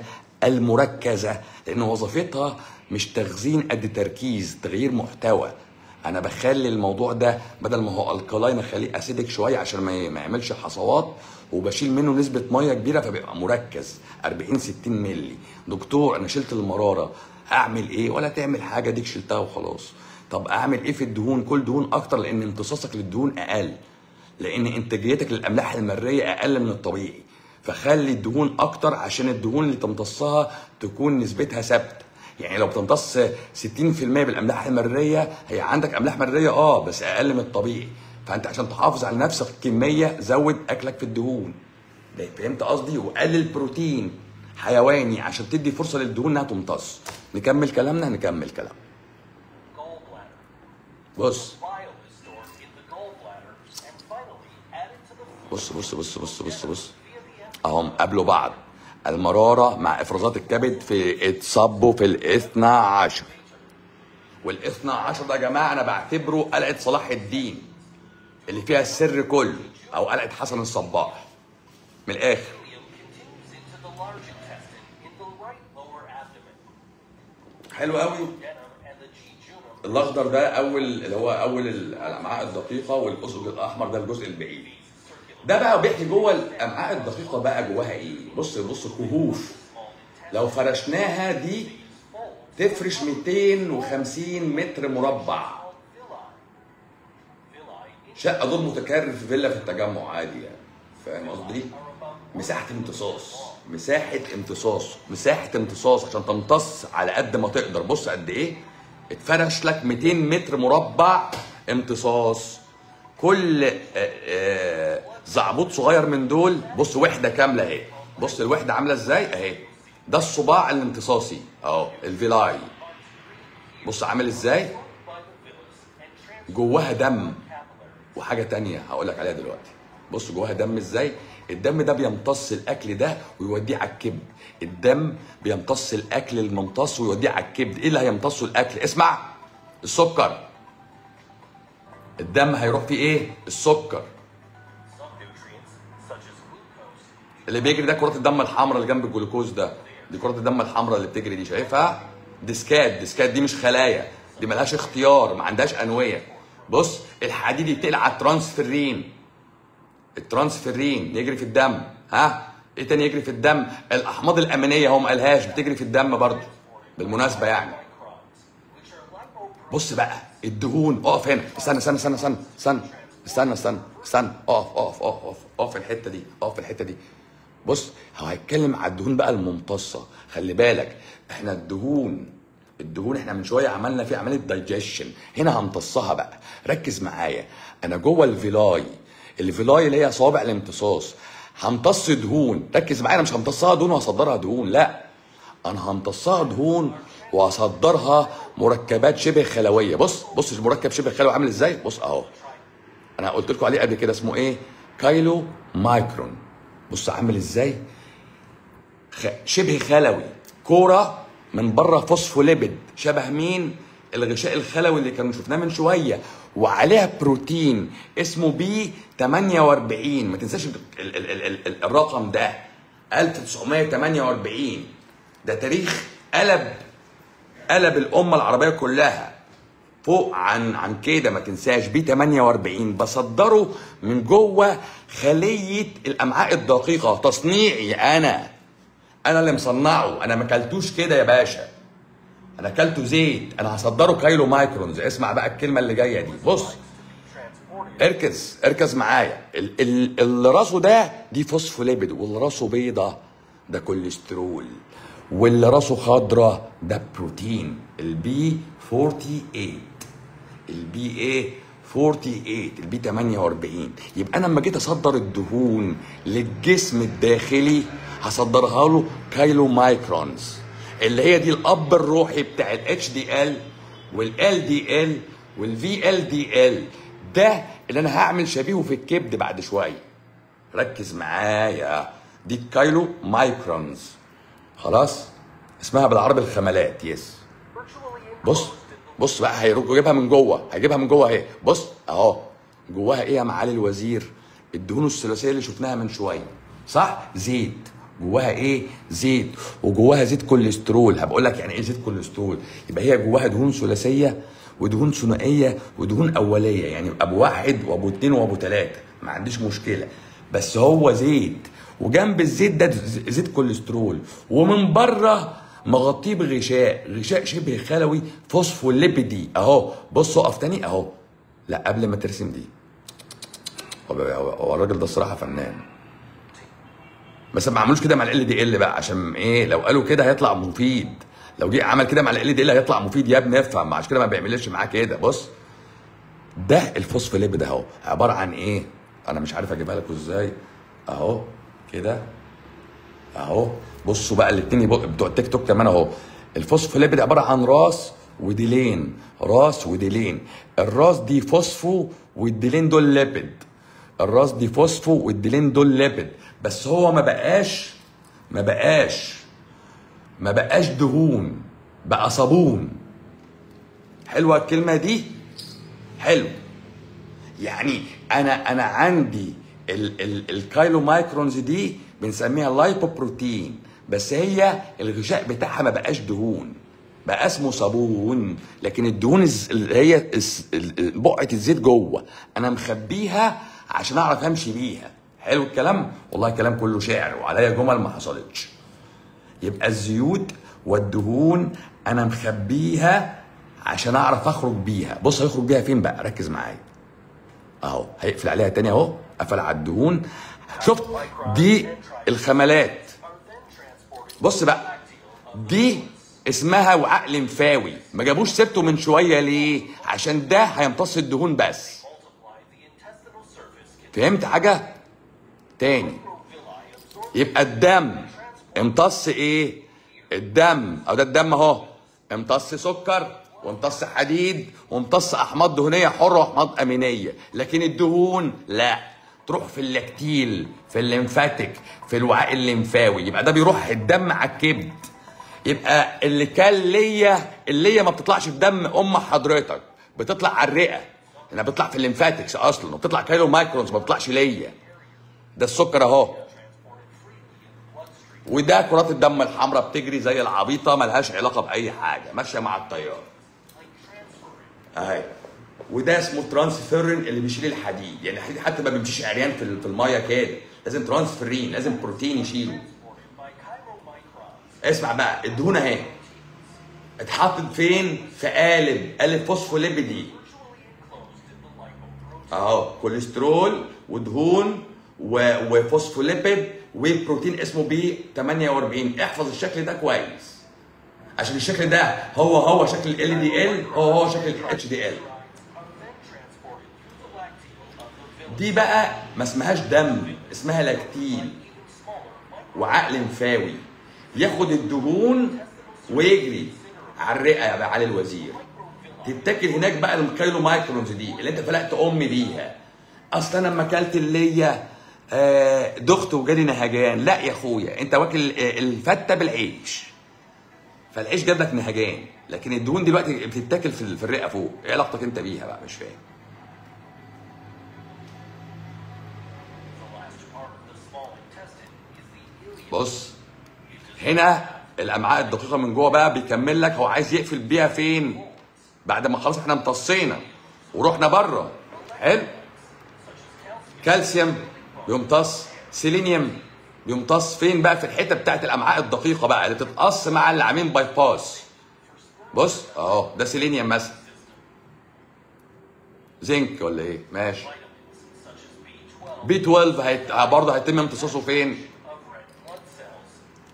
المركزه لان وظيفتها مش تخزين قد تركيز تغيير محتوى انا بخلي الموضوع ده بدل ما هو الكلاين اخليه اسيدك شويه عشان ما ما يعملش حصوات وبشيل منه نسبه ميه كبيره فبيبقى مركز 40 60 ملي دكتور انا شلت المراره اعمل ايه ولا تعمل حاجه ديك شلتها وخلاص طب اعمل ايه في الدهون كل دهون اكتر لان امتصاصك للدهون اقل لان انتاجيتك للاملاح المريه اقل من الطبيعي فخلي الدهون اكتر عشان الدهون اللي تمتصها تكون نسبتها ثابته يعني لو بتمتص 60% بالاملاح المريه هي عندك املاح مريه اه بس اقل من الطبيعي فانت عشان تحافظ على نفس الكميه زود اكلك في الدهون ده فهمت قصدي وقلل بروتين حيواني عشان تدي فرصه للدهون انها تمتص نكمل كلامنا نكمل كلام gallbladder. بص Bile is stored in the gallbladder and finally added to the fluid بص بص بص بص بص بص via the اهم قابلوا بعض المرارة مع افرازات الكبد في اتصبوا في الاثنى عشر والاثنى عشر ده يا جماعة انا بعتبره قلعة صلاح الدين اللي فيها السر كله او قلعة حسن الصباح من الاخر ileum continues into the large intestine in the right lower abdomen. حلو قوي Denum and the jejunum الاخضر ده اول اللي هو اول الامعاء الدقيقه والاسود الاحمر ده الجزء البعيد ده بقى بيحكي جوه الامعاء الدقيقه بقى جواها ايه بص بص كهوف لو فرشناها دي تفرش 250 متر مربع شقه دور متكرر في فيلا في التجمع عادي يعني فاهم قصدي مساحه امتصاص مساحه امتصاص مساحه امتصاص عشان تمتص على قد ما تقدر بص قد ايه اتفرش لك 200 متر مربع امتصاص كل آه، آه، زعبوط صغير من دول بص وحده كامله اهي بص الوحده عامله ازاي اهي ده الصباع الامتصاصي اهو الفيلاي بص عامل ازاي جواها دم وحاجه تانية هقول لك عليها دلوقتي بص جواها دم ازاي الدم ده بيمتص الاكل ده ويوديه على الكبد الدم بيمتص الاكل الممتص ويوديه على الكبد ايه اللي هيمتصه الاكل اسمع السكر الدم هيروح فيه ايه السكر some nutrients such as glucose اللي بيجري ده كرات الدم الحمراء اللي جنب الجلوكوز ده دي كرات الدم الحمراء اللي بتجري دي شايفها ديسكات ديسكات دي مش خلايا دي ملهاش اختيار ما عندهاش انويه بص الحديد يتقل على الترانسفيرين الترانسفيرين يجري في الدم ها ايه تاني يجري في الدم الاحماض الامينيه هو ما قالهاش بتجري في الدم برضه بالمناسبه يعني which are lipoproteins بص بقى الدهون اقف هنا استنى استنى استنى استنى استنى استنى استنى استنى اقف اقف اقف اقف اقف في الحته دي اقف في الحته دي بص هو هيتكلم على الدهون بقى الممتصه خلي بالك احنا الدهون الدهون احنا من شويه عملنا فيه عمليه دايجيشن هنا همتصها بقى ركز معايا انا جوه الفيلاي الفيلاي اللي هي صوابع الامتصاص همتص دهون ركز معايا انا مش همتصها دهون وهصدرها دهون لا انا همتصها دهون واصدرها مركبات شبه خلويه بص بص المركب شبه خلوي عامل ازاي بص اهو انا قلت لكم عليه قبل كده اسمه ايه كايلو مايكرون بص عامل ازاي خ... شبه خلوي كوره من بره فوسفوليبيد شبه مين الغشاء الخلوي اللي كانوا شفناه من شويه وعليها بروتين اسمه بي 48 ما تنساش ال... ال... ال... ال... ال... الرقم ده 1948 ده تاريخ قلب قلب الامه العربيه كلها فوق عن عن كده ما تنساش بي 48 بصدره من جوه خليه الامعاء الدقيقه تصنيعي انا انا اللي مصنعه انا ما اكلتوش كده يا باشا انا اكلته زيت انا هصدره كايلو مايكرونز اسمع بقى الكلمه اللي جايه دي بص transported اركز اركز معايا ال- ال- اللي راسه ده دي فوسفوليبيد واللي راسه بيضه ده كوليسترول واللي راسه خضره ده بروتين البي 48 البي ايه 48 البي 48 يبقى انا لما جيت اصدر الدهون للجسم الداخلي هصدرها له كايلو مايكرونز اللي هي دي الاب الروحي بتاع الاتش دي ال والال دي ال والفي ال دي ال ده اللي انا هعمل شبيهه في الكبد بعد شويه ركز معايا دي الكايلو مايكرونز خلاص اسمها بالعربي الخملات يس virtually بص بص بقى هيجيبها من جوه هيجيبها من جوه اهي بص اهو جواها ايه يا معالي الوزير الدهون الثلاثيه اللي شفناها من شويه صح زيت جواها ايه زيت وجواها زيت كوليسترول هبقول لك يعني ايه زيت كوليسترول يبقى هي جواها دهون ثلاثيه ودهون ثنائيه ودهون اوليه يعني ابو واحد وابو اتنين وابو تلاته ما عنديش مشكله بس هو زيت وجنب الزيت ده ز- زيت كوليسترول ومن بره مغطيه بغشاء غشاء شبه خلوي فوسفوليبيدي اهو بص اقف تاني اهو لا قبل ما ترسم دي هو هو- هو الراجل ده الصراحه فنان بس ما عملوش كده مع ال دي ال بقى عشان ايه لو قالوا كده هيطلع مفيد لو جه عمل كده مع ال دي ال هيطلع مفيد يا ابني افهم عشان كده ما بيعملش معاه كده بص ده الفوسفوليبيد اهو عباره عن ايه انا مش عارف اجيبها لكم ازاي اهو كده اهو بصوا بقى الاثنين بتوع التيك توك كمان اهو الفوسفوليبيد عباره عن راس وديلين راس وديلين الراس دي فوسفو والديلين دول ليبيد الراس دي فوسفو والديلين دول ليبيد بس هو ما بقاش ما بقاش ما بقاش دهون بقى صابون حلوه الكلمه دي حلو يعني انا انا عندي ال ال الكايلو مايكرونز دي بنسميها لايبوبروتين بس هي الغشاء بتاعها ما بقاش دهون بقى اسمه صابون لكن الدهون الز- اللي هي الس- ال- ال- بقعه الزيت جوه انا مخبيها عشان اعرف امشي بيها حلو الكلام والله الكلام كله شعر وعليا جمل ما حصلتش يبقى الزيوت والدهون انا مخبيها عشان اعرف اخرج بيها بص هيخرج بيها فين بقى ركز معايا اهو هيقفل عليها تاني اهو قفل على الدهون شفت دي الخملات are then transported بص بقى دي اسمها وعاء لمفاوي ما جابوش سبته من شويه ليه عشان ده هيمتص الدهون بس multiply the intestinal surface can فهمت حاجه تاني villi absorb يبقى الدم امتص ايه الدم او ده الدم اهو امتص سكر وامتص حديد وامتص احماض دهنيه حره واحماض امينيه لكن الدهون لا تروح في اللاكتيل في الليمفاتيك في الوعاء الليمفاوي يبقى ده بيروح الدم على الكبد يبقى اللي كان ليا اللية ما بتطلعش في دم ام حضرتك بتطلع على الرئه انها بتطلع في الليمفاتكس اصلا وبتطلع كيلو مايكرونز ما بتطلعش ليا ده السكر اهو وده كرات الدم الحمراء بتجري زي العبيطه ملهاش علاقه باي حاجه ماشيه مع التيار اهي وده اسمه ترانسفيرين اللي بيشيل الحديد يعني الحديد حتى ما بيمشيش عريان في ال- في الميه كده لازم ترانسفيرين لازم بروتين يشيله by chiromicrons اسمع بقى الدهون اهي اتحطت فين في قالب قالب فوسفوليبيدي usually enclosed in the lipoprotein. اهو كوليسترول ودهون و- وفوسفوليبيد وبروتين اسمه بي 48 احفظ الشكل ده كويس عشان الشكل ده هو هو شكل ال دي ال هو هو شكل الاتش دي ال are then transported through the lacteal of the villi. دي بقى ما اسمهاش دم اسمها لاكتيل Even smaller وعقل لمفاوي ياخد الدهون ويجري على الرئه يا معالي الوزير تتاكل هناك بقى الكيلو مايكرونز دي اللي انت فلقت امي بيها اصل انا لما اكلت الليه آه دخت وجالي نهجان لا يا اخويا انت واكل آه، الفته بالعيش فالعيش جاب لك نهجان لكن الدهون دلوقتي بتتاكل في ال- في الرئه فوق ايه علاقتك انت بيها بقى مش فاهم The last part of the small intestine is the ileum. بص هنا الامعاء الدقيقه من جوه بقى بيكمل لك هو عايز يقفل بيها فين بعد ما خلاص احنا امتصينا ورحنا بره حلو كالسيوم بيمتص سيلينيوم بيمتص فين بقى في الحته بتاعت الامعاء الدقيقه بقى اللي بتتقص مع اللي عاملين باي باس بص اهو ده سيلينيوم مثلا زنك ولا ايه ماشي Vitamins such as B12 بي 12 هيت... برضه هيتم امتصاصه فين of red blood cells.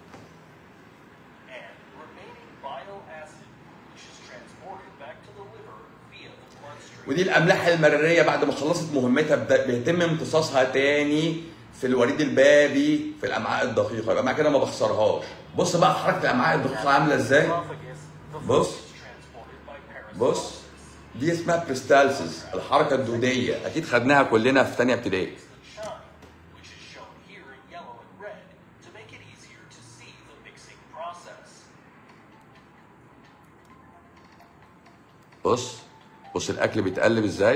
And remaining bile acid, which is transported back to the liver via the bloodstream. ودي الاملاح المراريه بعد ما خلصت مهمتها بدا- بيتم امتصاصها تاني في الوريد البابي في الامعاء الدقيقه يبقى مع كده ما بخسرهاش بص بقى حركه الامعاء الدقيقه عامله ازاي Esophagus, the بص. food is transported by بص دي اسمها بريستالسيس الحركه الدوديه اكيد خدناها كلنا في ثانيه ابتدائي the shine, which is shown here in yellow and red to make it easier to see the mixing process. بص بص الاكل بيتقلب ازاي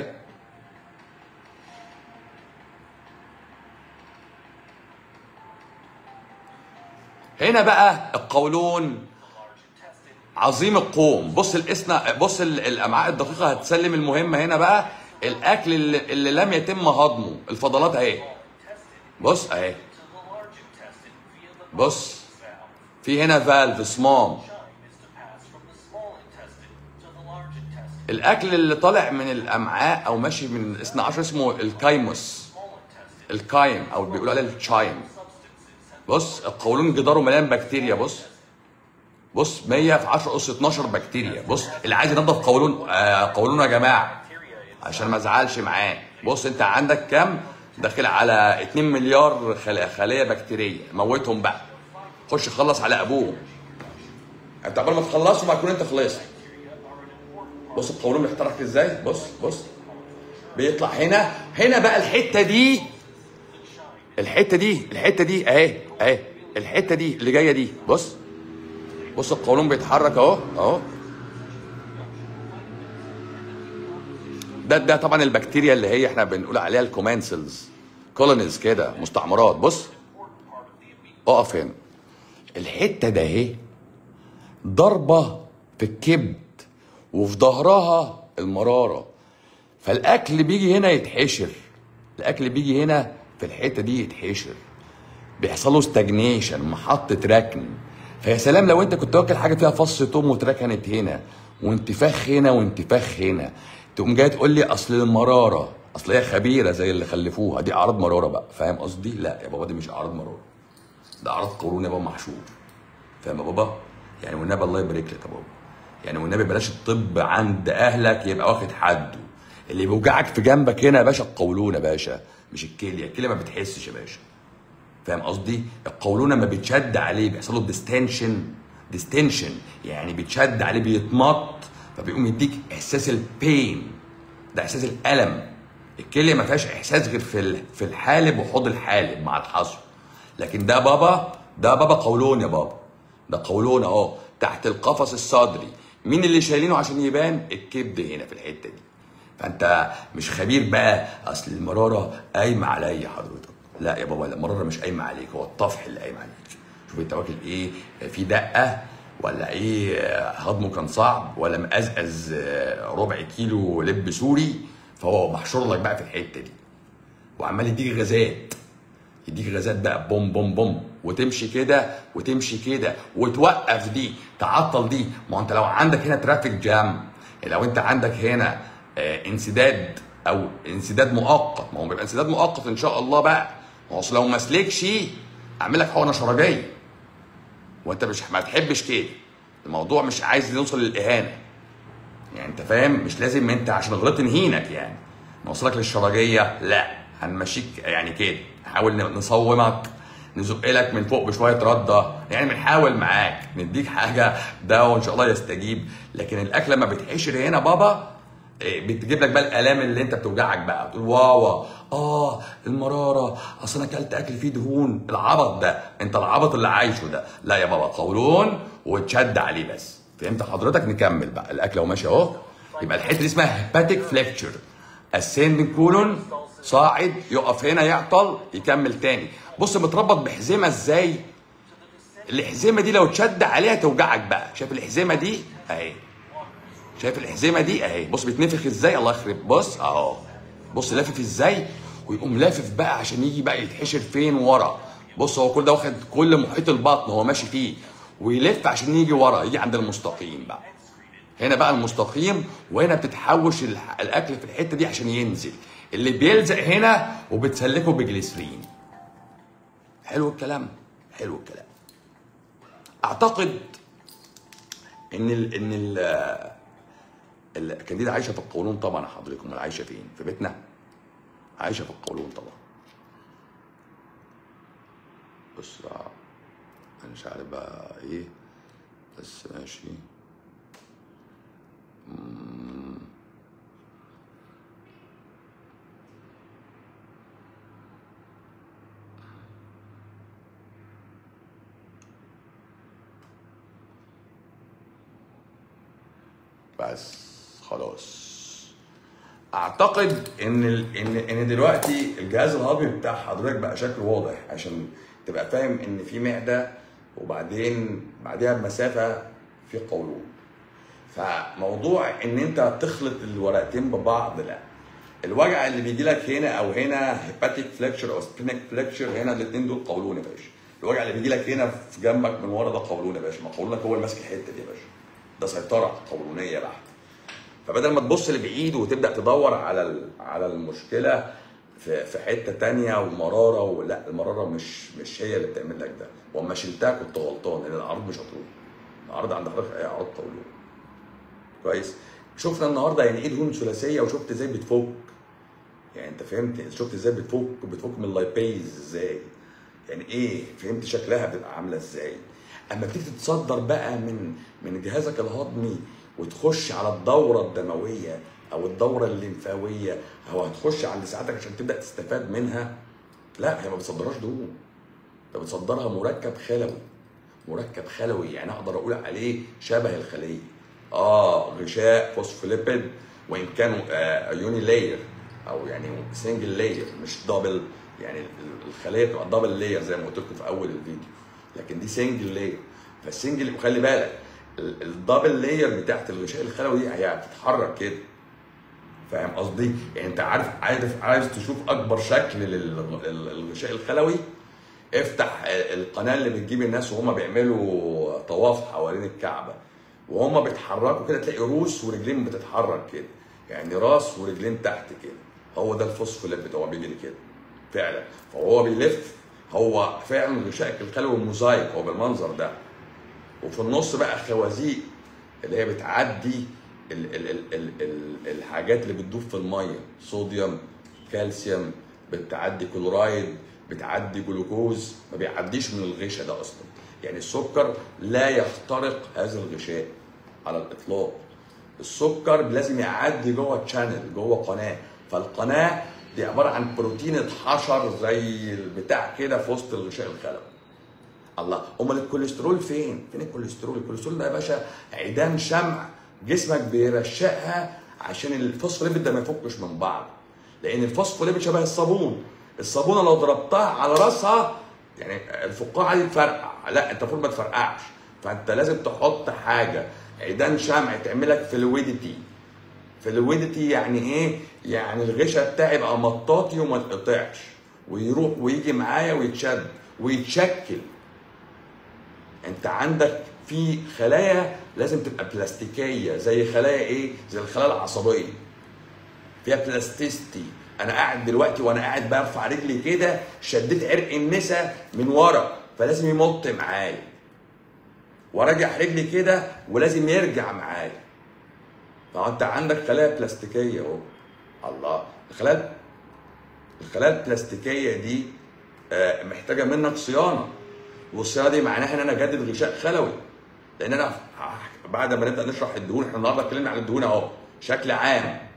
هنا بقى القولون The large intestine عظيم القوم بص الاسنا بص ال- الامعاء الدقيقه هتسلم المهمه هنا بقى الاكل اللي, اللي لم يتم هضمه الفضلات اهي بص اهي to the large intestine via the بص valve. في هنا فالف صمام Shine is to pass from the small intestine to the large intestine. الاكل اللي طالع من الامعاء او ماشي من الاثنى عشر اسمه الكايموس Small intestine الكايم او بيقولوا عليه الشايم substances and بص القولون جداره مليان بكتيريا بص بص 100 في 10 اس 12 بكتيريا بص اللي عايز ينظف قولون آه قولونه يا جماعه bacteria in عشان ما ازعلش معاه بص انت عندك كام داخل على 2 مليار خل- خليه بكتيريه موتهم بقى خش خلص على ابوهم انت قبل ما تخلصوا ما تكون انت خلصت بص القولون بيحترق ازاي بص بص بيطلع هنا هنا بقى الحته دي الحته دي الحته دي اهي اهي الحته دي اللي جايه دي بص بص القولون بيتحرك اهو اهو ده ده طبعا البكتيريا اللي هي احنا بنقول عليها الكومانسلز كولونيز كده مستعمرات بص اقف هنا الحته ده اهي ضربه في الكبد وفي ظهرها المراره فالاكل بيجي هنا يتحشر الاكل بيجي هنا في الحته دي يتحشر بيحصل له ستاجنيشن محطه ركن فيا سلام لو انت كنت واكل حاجه فيها فص توم واتركنت هنا وانتفاخ هنا وانتفاخ هنا تقوم جاي تقول لي اصل المراره اصل هي خبيره زي اللي خلفوها دي اعراض مراره بقى فاهم قصدي لا يا بابا دي مش اعراض مراره ده اعراض قولون يا بابا محشور فاهم يا بابا يعني والنبي الله يبارك لك يا بابا يعني والنبي بلاش الطب عند اهلك يبقى واخد حده اللي بيوجعك في جنبك هنا يا باشا القولون يا باشا مش الكليه الكليه ما بتحسش يا باشا فاهم قصدي القولون لما بيتشد عليه بيحصل له ديستنشن ديستنشن يعني بيتشد عليه بيتمط فبيقوم يديك احساس البين ده احساس الالم الكليه ما فيهاش احساس غير في ال- في الحالب وحوض الحالب مع الحصو لكن ده بابا ده بابا قولون يا بابا ده قولون اهو تحت القفص الصدري مين اللي شايلينه عشان يبان الكبد هنا في الحته دي فانت مش خبير بقى اصل المراره قايمه عليا حضرتك لا يا بابا لا، المراره مش قايمه عليك هو الطفح اللي قايم عليك شوف انت واكل ايه في دقه ولا ايه آه، هضمه كان صعب ولا مقزقز آه، ربع كيلو لب سوري فهو محشور لك بقى في الحته دي وعمال يديك غازات يديك غازات بقى بوم بوم بوم وتمشي كده وتمشي كده وتوقف دي تعطل دي ما هو انت لو عندك هنا ترافيك جام لو انت عندك هنا آه، انسداد او انسداد مؤقت ما هو بيبقى انسداد مؤقت ان شاء الله بقى ما هو أصل لو ما سلكش اعمل لك حقنه شرجيه وانت مش ما تحبش كده الموضوع مش عايز يوصل للاهانه يعني انت فاهم مش لازم انت عشان غلطت نهينك يعني نوصلك للشرجيه لا هنمشيك يعني كده نحاول نصومك نزق لك من فوق بشويه رده يعني بنحاول معاك نديك حاجه ده وان شاء الله يستجيب لكن الاكل لما بيتحشر هنا بابا إيه، بتجيب لك بقى الالام اللي انت بتوجعك بقى تقول واوا اه المراره اصل انا اكلت اكل فيه دهون العبط ده انت العبط اللي عايشه ده لا يا بابا قولون وتشد عليه بس فهمت حضرتك نكمل بقى الاكل اهو ماشي اهو يبقى الحته دي اسمها هيباتيك فليكتشر ascending كولون صاعد يقف هنا يعطل يكمل تاني بص متربط بحزمه ازاي الحزمه دي لو اتشد عليها توجعك بقى شايف الحزمه دي اهي شايف الحزمه دي اهي بص بيتنفخ ازاي الله يخرب بص اهو بص لافف ازاي ويقوم لافف بقى عشان يجي بقى يتحشر فين ورا بص هو كل ده واخد كل محيط البطن هو ماشي فيه ويلف عشان يجي ورا يجي عند المستقيم بقى هنا بقى المستقيم وهنا بتتحوش الح- الاكل في الحته دي عشان ينزل اللي بيلزق هنا وبتسلكه بجليسرين حلو الكلام حلو الكلام اعتقد ان ال ان ال الكانديدا عايشه في القولون طبعا يا حضرتكم امال عايشه فين؟ في بيتنا؟ عايشه في القولون طبعا. بص بقى انا مش عارف بقى ايه بس ماشي مم. بس خلاص اعتقد ان ال... ان ان دلوقتي الجهاز الهضمي بتاع حضرتك بقى شكله واضح عشان تبقى فاهم ان في معده وبعدين بعدها بمسافه في قولون فموضوع ان انت تخلط الورقتين ببعض لا الوجع اللي بيجي لك هنا او هنا هيباتيك فليكشر او سبينك فليكشر هنا الاثنين دول قولون يا باشا الوجع اللي بيجي لك هنا في جنبك من ورا ده قولون يا باشا ما قولونك هو اللي ماسك الحته دي يا باشا ده سيطره قولونيه بحت فبدل ما تبص لبعيد وتبدا تدور على ال- على المشكله في في حته تانية ومراره ولا المراره مش مش هي اللي بتعمل لك ده واما شلتها كنت غلطان لان العرض مش هتروح العرض عند حضرتك ايه عرض قولون كويس شفنا النهارده يعني ايه دهون ثلاثيه وشفت ازاي بتفك يعني انت فهمت شفت ازاي بتفك بتفك من اللايبيز ازاي يعني ايه فهمت شكلها بتبقى عامله ازاي اما بتيجي تتصدر بقى من من جهازك الهضمي وتخش على الدوره الدمويه او الدوره الليمفاويه او هتخش على اللي ساعتك عشان تبدا تستفاد منها لا هي ما بتصدرهاش دهون ده بتصدرها مركب خلوي مركب خلوي يعني اقدر اقول عليه شبه الخليه اه غشاء فوسفوليبيد وان كانوا آه يوني لاير او يعني سنجل لاير مش دبل يعني ال- الخليه بتبقى دبل لاير زي ما قلت لكم في اول الفيديو لكن دي سنجل لاير فالسنجل وخلي بالك ال- الدبل لاير بتاعت الغشاء الخلوي دي هي بتتحرك كده فاهم قصدي؟ يعني انت عارف عارف عايز تشوف اكبر شكل للغشاء الخلوي افتح القناه اللي بتجيب الناس وهم بيعملوا طواف حوالين الكعبه وهم بيتحركوا كده تلاقي روس ورجلين بتتحرك كده يعني راس ورجلين تحت كده هو ده الفوسفوليبيد هو بيجري كده فعلا فهو بيلف هو فعلا غشاء الخلوي موزايك هو بالمنظر ده وفي النص بقى خوازيق اللي هي بتعدي ال ال ال ال ال الحاجات اللي بتدوب في الميه صوديوم كالسيوم بتعدي كلورايد بتعدي جلوكوز ما بيعديش من الغشاء ده اصلا يعني السكر لا يخترق هذا الغشاء على الاطلاق السكر لازم يعدي جوه تشانل جوه قناه فالقناه دي عباره عن بروتين اتحشر زي البتاع كده في وسط الغشاء الخلوي الله امال الكوليسترول فين؟ فين الكوليسترول؟ الكوليسترول ده يا باشا عيدان شمع جسمك بيرشقها عشان الفوسفوليبيد ده ما يفكش من بعض لان الفوسفوليبيد شبه الصابون الصابونه لو ضربتها على راسها يعني الفقاعه دي تفرقع لا انت المفروض ما تفرقعش فانت لازم تحط حاجه عيدان شمع تعملك فلويديتي فلويديتي يعني ايه؟ يعني الغشاء بتاعي يبقى مطاطي وما يتقطعش ويروح ويجي معايا ويتشد ويتشكل انت عندك في خلايا لازم تبقى بلاستيكيه زي خلايا ايه؟ زي الخلايا العصبيه فيها بلاستيستي انا قاعد دلوقتي وانا قاعد برفع رجلي كده شديت عرق النسا من ورا فلازم يمط معايا وراجع رجلي كده ولازم يرجع معايا فانت عندك خلايا بلاستيكيه اهو الله الخلايا الخلايا البلاستيكيه دي آه، محتاجه منك صيانه والصيانه دي معناها ان انا اجدد غشاء خلوي لان انا بعد ما نبدا نشرح الدهون احنا النهارده اتكلمنا عن الدهون اهو بشكل عام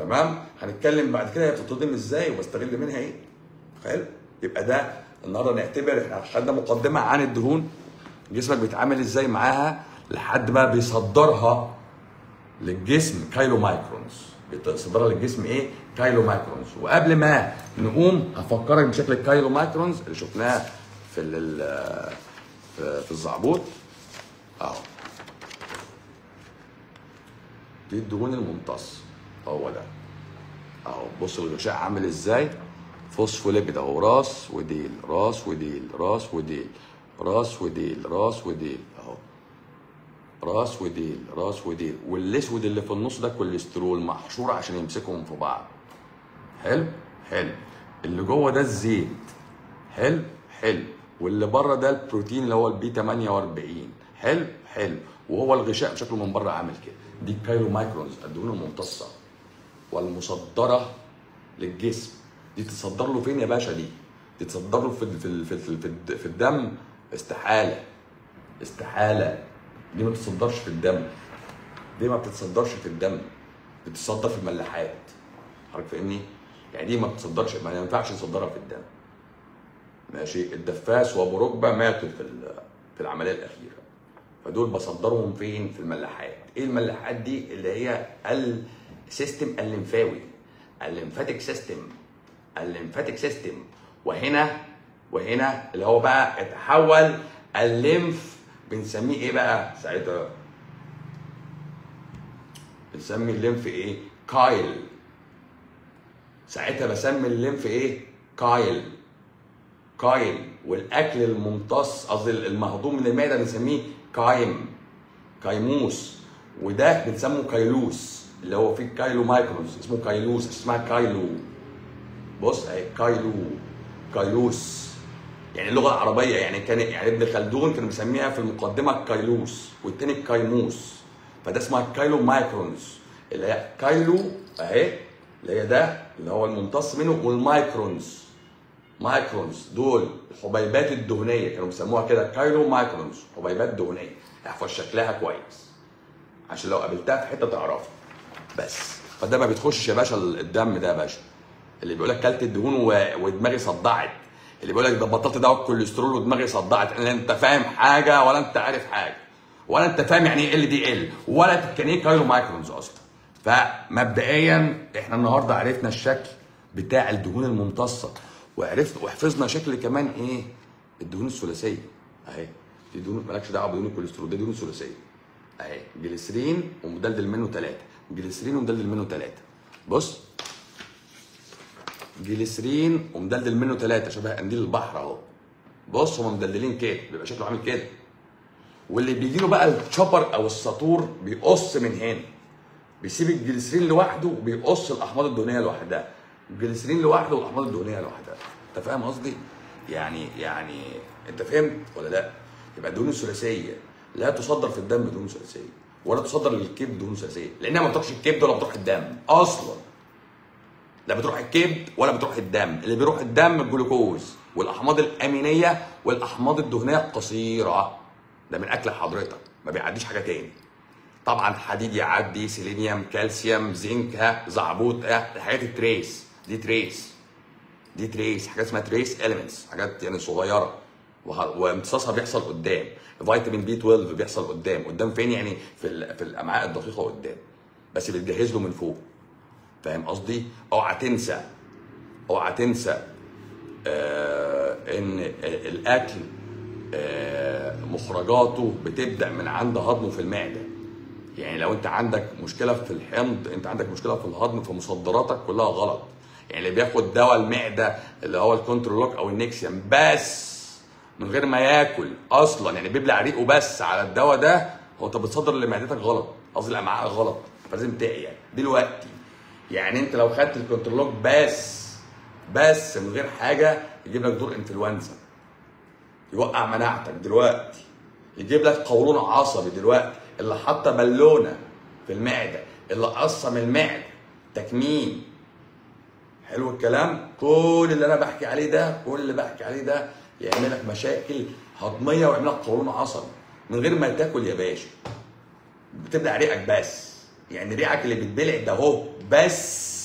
تمام هنتكلم بعد كده هي بتتهضم ازاي وبستغل منها ايه حلو يبقى ده النهارده نعتبر احنا خدنا مقدمه عن الدهون جسمك بيتعامل ازاي معاها لحد ما بيصدرها للجسم كايلو مايكرونز بيتصدرها للجسم ايه كايلو مايكرونز وقبل ما نقوم هفكرك بشكل الكايلو مايكرونز اللي شفناه في ال- في في الزعبوط اهو دي الدهون الممتص هو ده اهو بص الغشاء عامل ازاي فوسفوليبيد اهو راس وديل راس وديل راس وديل راس وديل راس وديل اهو راس وديل راس وديل والاسود اللي في النص ده كوليسترول محشور عشان يمسكهم في بعض حلو حلو اللي جوه ده الزيت حلو حلو واللي بره ده البروتين اللي هو البي 48 حلو حلو وهو الغشاء شكله من بره عامل كده دي الكايلو مايكرونز الدهون الممتصه والمصدره للجسم دي تتصدر له فين يا باشا دي؟ دي تتصدر له في في في في, في, في الدم استحاله استحاله دي ما بتتصدرش في الدم دي ما بتتصدرش في الدم بتتصدر في الملاحات حضرتك فاهمني؟ يعني دي ما بتتصدرش ما ينفعش نصدرها في الدم ماشي الدفاس وابو ركبه ماتوا في ال- في العمليه الاخيره فدول بصدرهم فين في الملاحات ايه الملاحات دي اللي هي السيستم الليمفاوي الليمفاتيك سيستم الليمفاتيك سيستم وهنا وهنا اللي هو بقى اتحول الليمف بنسميه ايه بقى ساعتها بنسمي الليمف ايه كايل ساعتها بسمي الليمف ايه كايل كايل والاكل الممتص قصدي المهضوم من المعده بنسميه كايم كايموس وده بنسمه كايلوس اللي هو فيه كايلو مايكرونز اسمه كايلوس اسمها كايلو بص اهي كايلو كايلوس يعني اللغه العربيه يعني كان يعني ابن خلدون كان بيسميها في المقدمه كايلوس والتاني كايموس فده اسمها كايلو مايكرونز اللي هي كايلو اهي اللي هي ده اللي هو الممتص منه والمايكرونز مايكرونز دول الحبيبات الدهنيه كانوا بيسموها كده كايلو مايكرونز حبيبات دهنيه احفظ شكلها كويس عشان لو قابلتها في حته تعرفها بس فده ما بتخشش يا باشا الدم ده يا باشا اللي بيقول لك كلت الدهون و- ودماغي صدعت اللي بيقول لك ده بطلت دواء الكوليسترول ودماغي صدعت لا انت فاهم حاجه ولا انت عارف حاجه ولا انت فاهم يعني ايه ال دي ال ولا كان ايه كايلو مايكرونز اصلا فمبدئيا احنا النهارده عرفنا الشكل بتاع الدهون الممتصه وعرفنا وحفظنا شكل كمان ايه الدهون الثلاثيه اهي دي دهون مالكش دعوه بدهون الكوليسترول دي دهون ثلاثيه اهي جليسرين ومدلدل منه ثلاثه جليسرين ومدلدل منه ثلاثه بص جليسرين ومدلدل منه ثلاثه شبه قنديل البحر اهو بص هم مدلدلين كده بيبقى شكله عامل كده واللي بيجي له بقى الشوبر او الساطور بيقص من هنا بيسيب الجليسرين لوحده وبيقص الاحماض الدهنيه لوحدها الجليسرين لوحده والاحماض الدهنيه لوحدها انت فاهم قصدي يعني يعني انت فهمت ولا لا يبقى الدهون الثلاثيه لا تصدر في الدم دهون ثلاثيه ولا تصدر للكبد دهون ثلاثيه لانها ما بتروحش الكبد ولا بتروح الدم اصلا لا بتروح الكبد ولا بتروح الدم اللي بيروح الدم الجلوكوز والاحماض الامينيه والاحماض الدهنيه القصيره ده من اكل حضرتك ما بيعديش حاجه تاني طبعا حديد يعدي سيلينيوم كالسيوم زنك ها زعبوط ها الحاجات التريس دي تريس دي تريس حاجات اسمها تريس اليمنتس حاجات يعني صغيره وه- وامتصاصها بيحصل قدام فيتامين بي 12 بيحصل قدام قدام فين يعني في ال- في الامعاء الدقيقه قدام بس بتجهز له من فوق فاهم قصدي اوعى تنسى اوعى تنسى آه ان الاكل آه مخرجاته بتبدا من عند هضمه في المعده يعني لو انت عندك مشكله في الحمض انت عندك مشكله في الهضم فمصدراتك كلها غلط يعني اللي بياخد دواء المعده اللي هو الكنترولوك او النكسيوم بس من غير ما ياكل اصلا يعني بيبلع ريقه بس على الدواء ده هو انت بتصدر لمعدتك غلط قصدي الامعاء غلط فلازم تعي يعني دلوقتي يعني انت لو خدت الكنترولوك بس بس من غير حاجه يجيب لك دور انفلونزا يوقع مناعتك دلوقتي يجيب لك قولون عصبي دلوقتي اللي حاطه بالونه في المعده اللي قصم المعده تكميم حلو الكلام كل اللي انا بحكي عليه ده كل اللي بحكي عليه ده يعمل لك مشاكل هضميه ويعمل لك قولون عصبي من غير ما تاكل يا باشا بتبلع ريقك بس يعني ريقك اللي بيتبلع ده اهو بس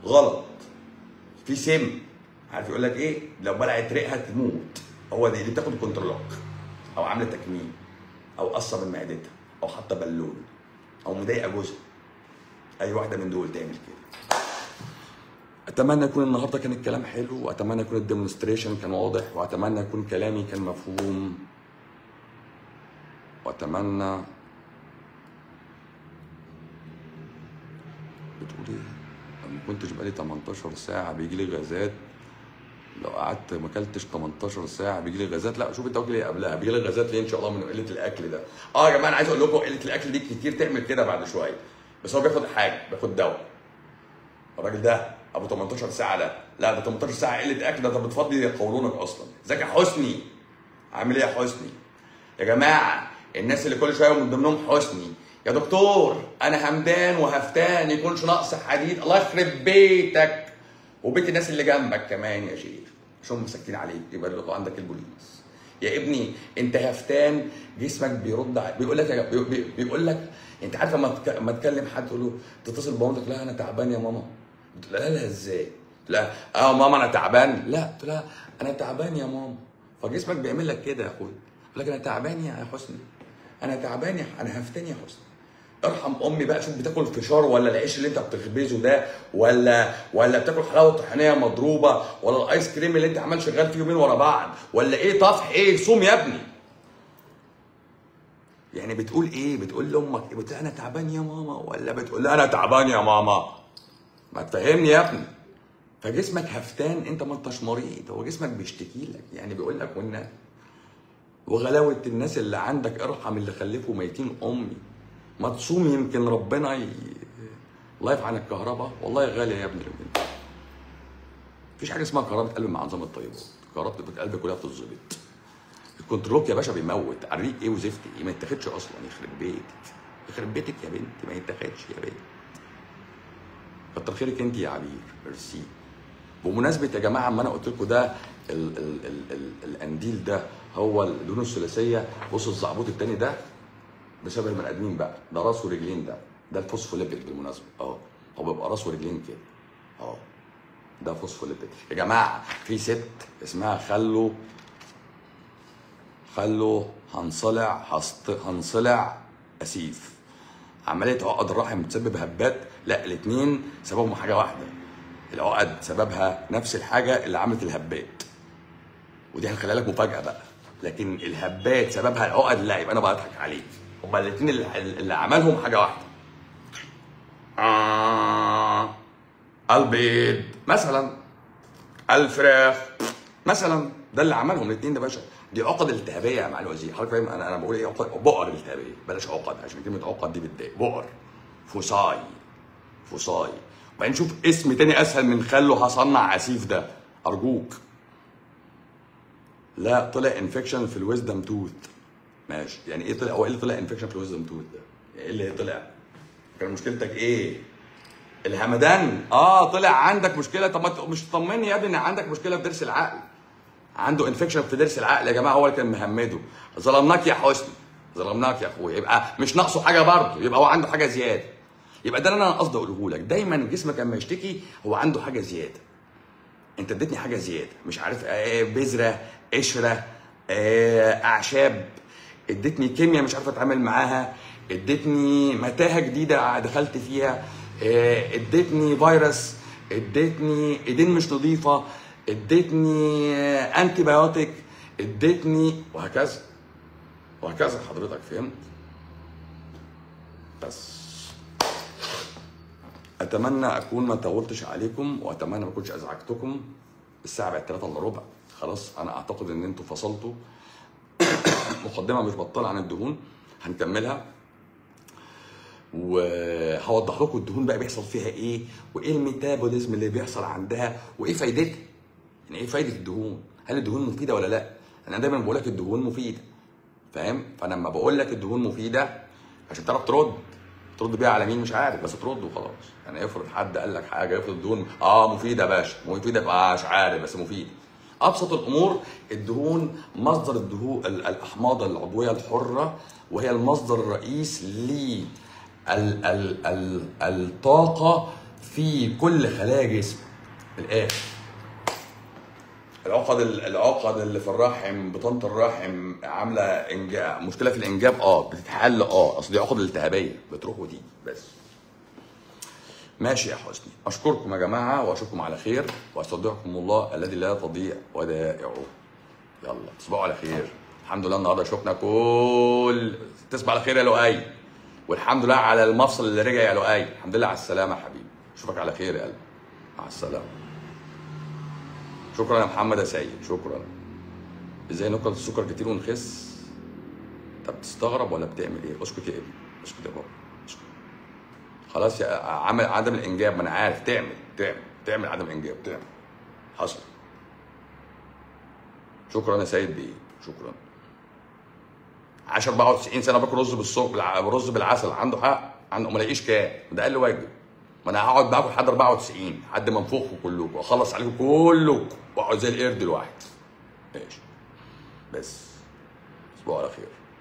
غلط في سم عارف يقول لك ايه لو بلعت ريقها تموت هو دي اللي بتاخد كنترولوك او عامله تكميم او قصه من معدتها او حاطه بالون او مضايقه جوزها اي واحده من دول تعمل كده اتمنى يكون النهارده كان الكلام حلو واتمنى يكون الديمونستريشن كان واضح واتمنى يكون كلامي كان مفهوم واتمنى بتقول ايه أنا ما كنتش بقالي 18 ساعه بيجي لي غازات لو قعدت ما اكلتش 18 ساعه بيجي لي غازات لا شوف انت واكل ايه قبلها بيجي لي غازات ليه ان شاء الله من قله الاكل ده اه يا جماعه انا عايز اقول لكم قله الاكل دي كتير تعمل كده بعد شويه بس هو بياخد حاجه بياخد دواء الراجل ده ابو 18 ساعه ده لا ده 18 ساعه قله اكل ده انت بتفضي قولونك اصلا ازيك يا حسني عامل ايه يا حسني يا جماعه الناس اللي كل شويه من ضمنهم حسني يا دكتور انا همدان وهفتان يكونش ناقص حديد الله يخرب بيتك وبيت الناس اللي جنبك كمان يا شيخ عشان هم مساكين عليك يبقى يبقى عندك البوليس يا ابني انت هفتان جسمك بيرد ع- بيقول لك يا- بي- بي- بيقول لك انت عارف لما تك- لما تكلم حد تقول له تتصل بمامتك لا انا تعبان يا ماما تقول لها لها ازاي؟ تقول لها اه ماما انا تعبان لا تقول لها انا تعبان يا ماما فجسمك بيعمل لك كده يا اخويا يقول لك انا تعبان يا حسني انا تعبان يا انا هفتان يا حسني ارحم امي بقى شوف بتاكل فشار ولا العيش اللي انت بتخبزه ده ولا ولا بتاكل حلاوه طحينيه مضروبه ولا الايس كريم اللي انت عمال شغال فيه يومين ورا بعض ولا ايه طفح ايه صوم يا ابني يعني بتقول ايه بتقول لامك إيه؟ بتقول انا تعبان يا ماما ولا بتقول لها انا تعبان يا ماما ما تفهمني يا ابني فجسمك هفتان انت ما انتش مريض هو جسمك بيشتكي لك يعني بيقول لك والنبي وغلاوة الناس اللي عندك ارحم اللي خلفوا ميتين امي ما تصوم يمكن ربنا ي... الله يفعل الكهرباء والله غالية يا ابني اليومين مفيش حاجة اسمها كهرباء قلب مع نظام الطيبات كهرباء القلب كلها بتتظبط الكنترول يا باشا بيموت عريق ايه وزفت ايه ما يتاخدش اصلا يخرب بيتك يخرب بيتك يا بنت ما يتاخدش يا بنت كتر خيرك انت يا عبير ميرسي بمناسبه يا جماعه اما انا قلت لكم ده ال ال ال ال الانديل ده هو الدهون الثلاثيه بص الزعبوط التاني ده بسبب البني ادمين بقى ده راس ورجلين ده ده الفوسفوليبيد بالمناسبه اه هو بيبقى راس ورجلين كده اه ده فوسفوليبيد يا جماعه في ست اسمها خلو خلو هنصلع هست... هنصلع اسيف عمليه عقد الرحم بتسبب هبات لا الاثنين سببهم حاجه واحده العقد سببها نفس الحاجه اللي عملت الهبات ودي هنخليها لك مفاجاه بقى لكن الهبات سببها العقد لا يبقى انا بضحك عليك هما الاثنين اللي, اللي عملهم حاجه واحده آه البيض مثلا الفراخ مثلا ده اللي عملهم الاثنين ده باشا دي عقد التهابيه يا معالي الوزير حضرتك فاهم انا انا بقول ايه عقد بؤر التهابيه بلاش عقد عشان كلمه عقد دي بتضايق بؤر فصاي فصاي وبعدين شوف اسم تاني اسهل من خلو هصنع اسيف ده ارجوك لا طلع انفكشن في الويزدم توث ماشي يعني ايه طلع هو ايه اللي طلع انفكشن في الويزدم توث ده؟ ايه اللي طلع؟ كان مشكلتك ايه؟ الهمدان اه طلع عندك مشكله طب ما ت- مش طمني يا ابني ان عندك مشكله في ضرس العقل عنده انفكشن في ضرس العقل يا جماعه هو اللي كان مهمده ظلمناك يا حسني ظلمناك يا اخويا يبقى مش ناقصه حاجه برضه يبقى هو عنده حاجه زياده يبقى ده اللي انا قصدي اقوله لك دايما جسمك لما يشتكي هو عنده حاجه زياده انت اديتني حاجه زياده مش عارف آه، بذره قشره آه، اعشاب اديتني كيمياء مش عارف اتعامل معاها اديتني متاهه جديده دخلت فيها آه، اديتني فيروس اديتني ايدين مش نظيفه اديتني انتي بايوتيك اديتني وهكذا وهكذا حضرتك فهمت بس اتمنى اكون ما طولتش عليكم واتمنى ما اكونش ازعجتكم الساعه بقت 3 الا ربع خلاص انا اعتقد ان انتوا فصلتوا مقدمه مش بطاله عن الدهون هنكملها وهوضح لكم الدهون بقى بيحصل فيها ايه وايه الميتابوليزم اللي بيحصل عندها وايه فايدتها يعني ايه فايده الدهون هل الدهون مفيده ولا لا انا دايما بقول لك الدهون مفيده فاهم فانا لما بقول لك الدهون مفيده عشان تعرف ترد ترد بيها على مين مش عارف بس ترد وخلاص يعني افرض حد قال لك حاجه افرض الدهون اه مفيده يا باشا مفيده يبقى مش عارف بس مفيده ابسط الامور الدهون مصدر الدهون ال- الاحماض العضويه الحره وهي المصدر الرئيس ل ال- ال- ال- الطاقه في كل خلايا جسمك من الاخر العقد العقد اللي في الرحم بطانه الرحم عامله انجاب مشكله في الانجاب اه بتتحل اه اصل دي عقد التهابيه بتروح وتيجي بس ماشي يا حسني اشكركم يا جماعه واشوفكم على خير واستودعكم الله الذي لا تضيع ودائعه يلا تصبحوا على خير الحمد لله النهارده شفنا كل تصبح على خير يا لؤي والحمد لله على المفصل اللي رجع يا لؤي الحمد لله على السلامه يا حبيبي اشوفك على خير يا قلبي مع السلامه شكرا يا محمد يا سيد شكرا ازاي ناكل السكر كتير ونخس طب بتستغرب ولا بتعمل ايه اسكت يا ابني اسكت يا بابا اسكت خلاص يا عمل عدم الانجاب ما انا عارف تعمل تعمل تعمل عدم انجاب تعمل حصل شكرا يا سيد بيه شكرا 10 94 سنه باكل رز بالسكر بالع- رز بالعسل عنده حق عنده ما لاقيش كام ده اقل واجب ما انا هقعد معاكم لحد 94 لحد ما انفخكم كلكم واخلص عليكم كلكم واقعد زي القرد الواحد ماشي بس تصبحوا على خير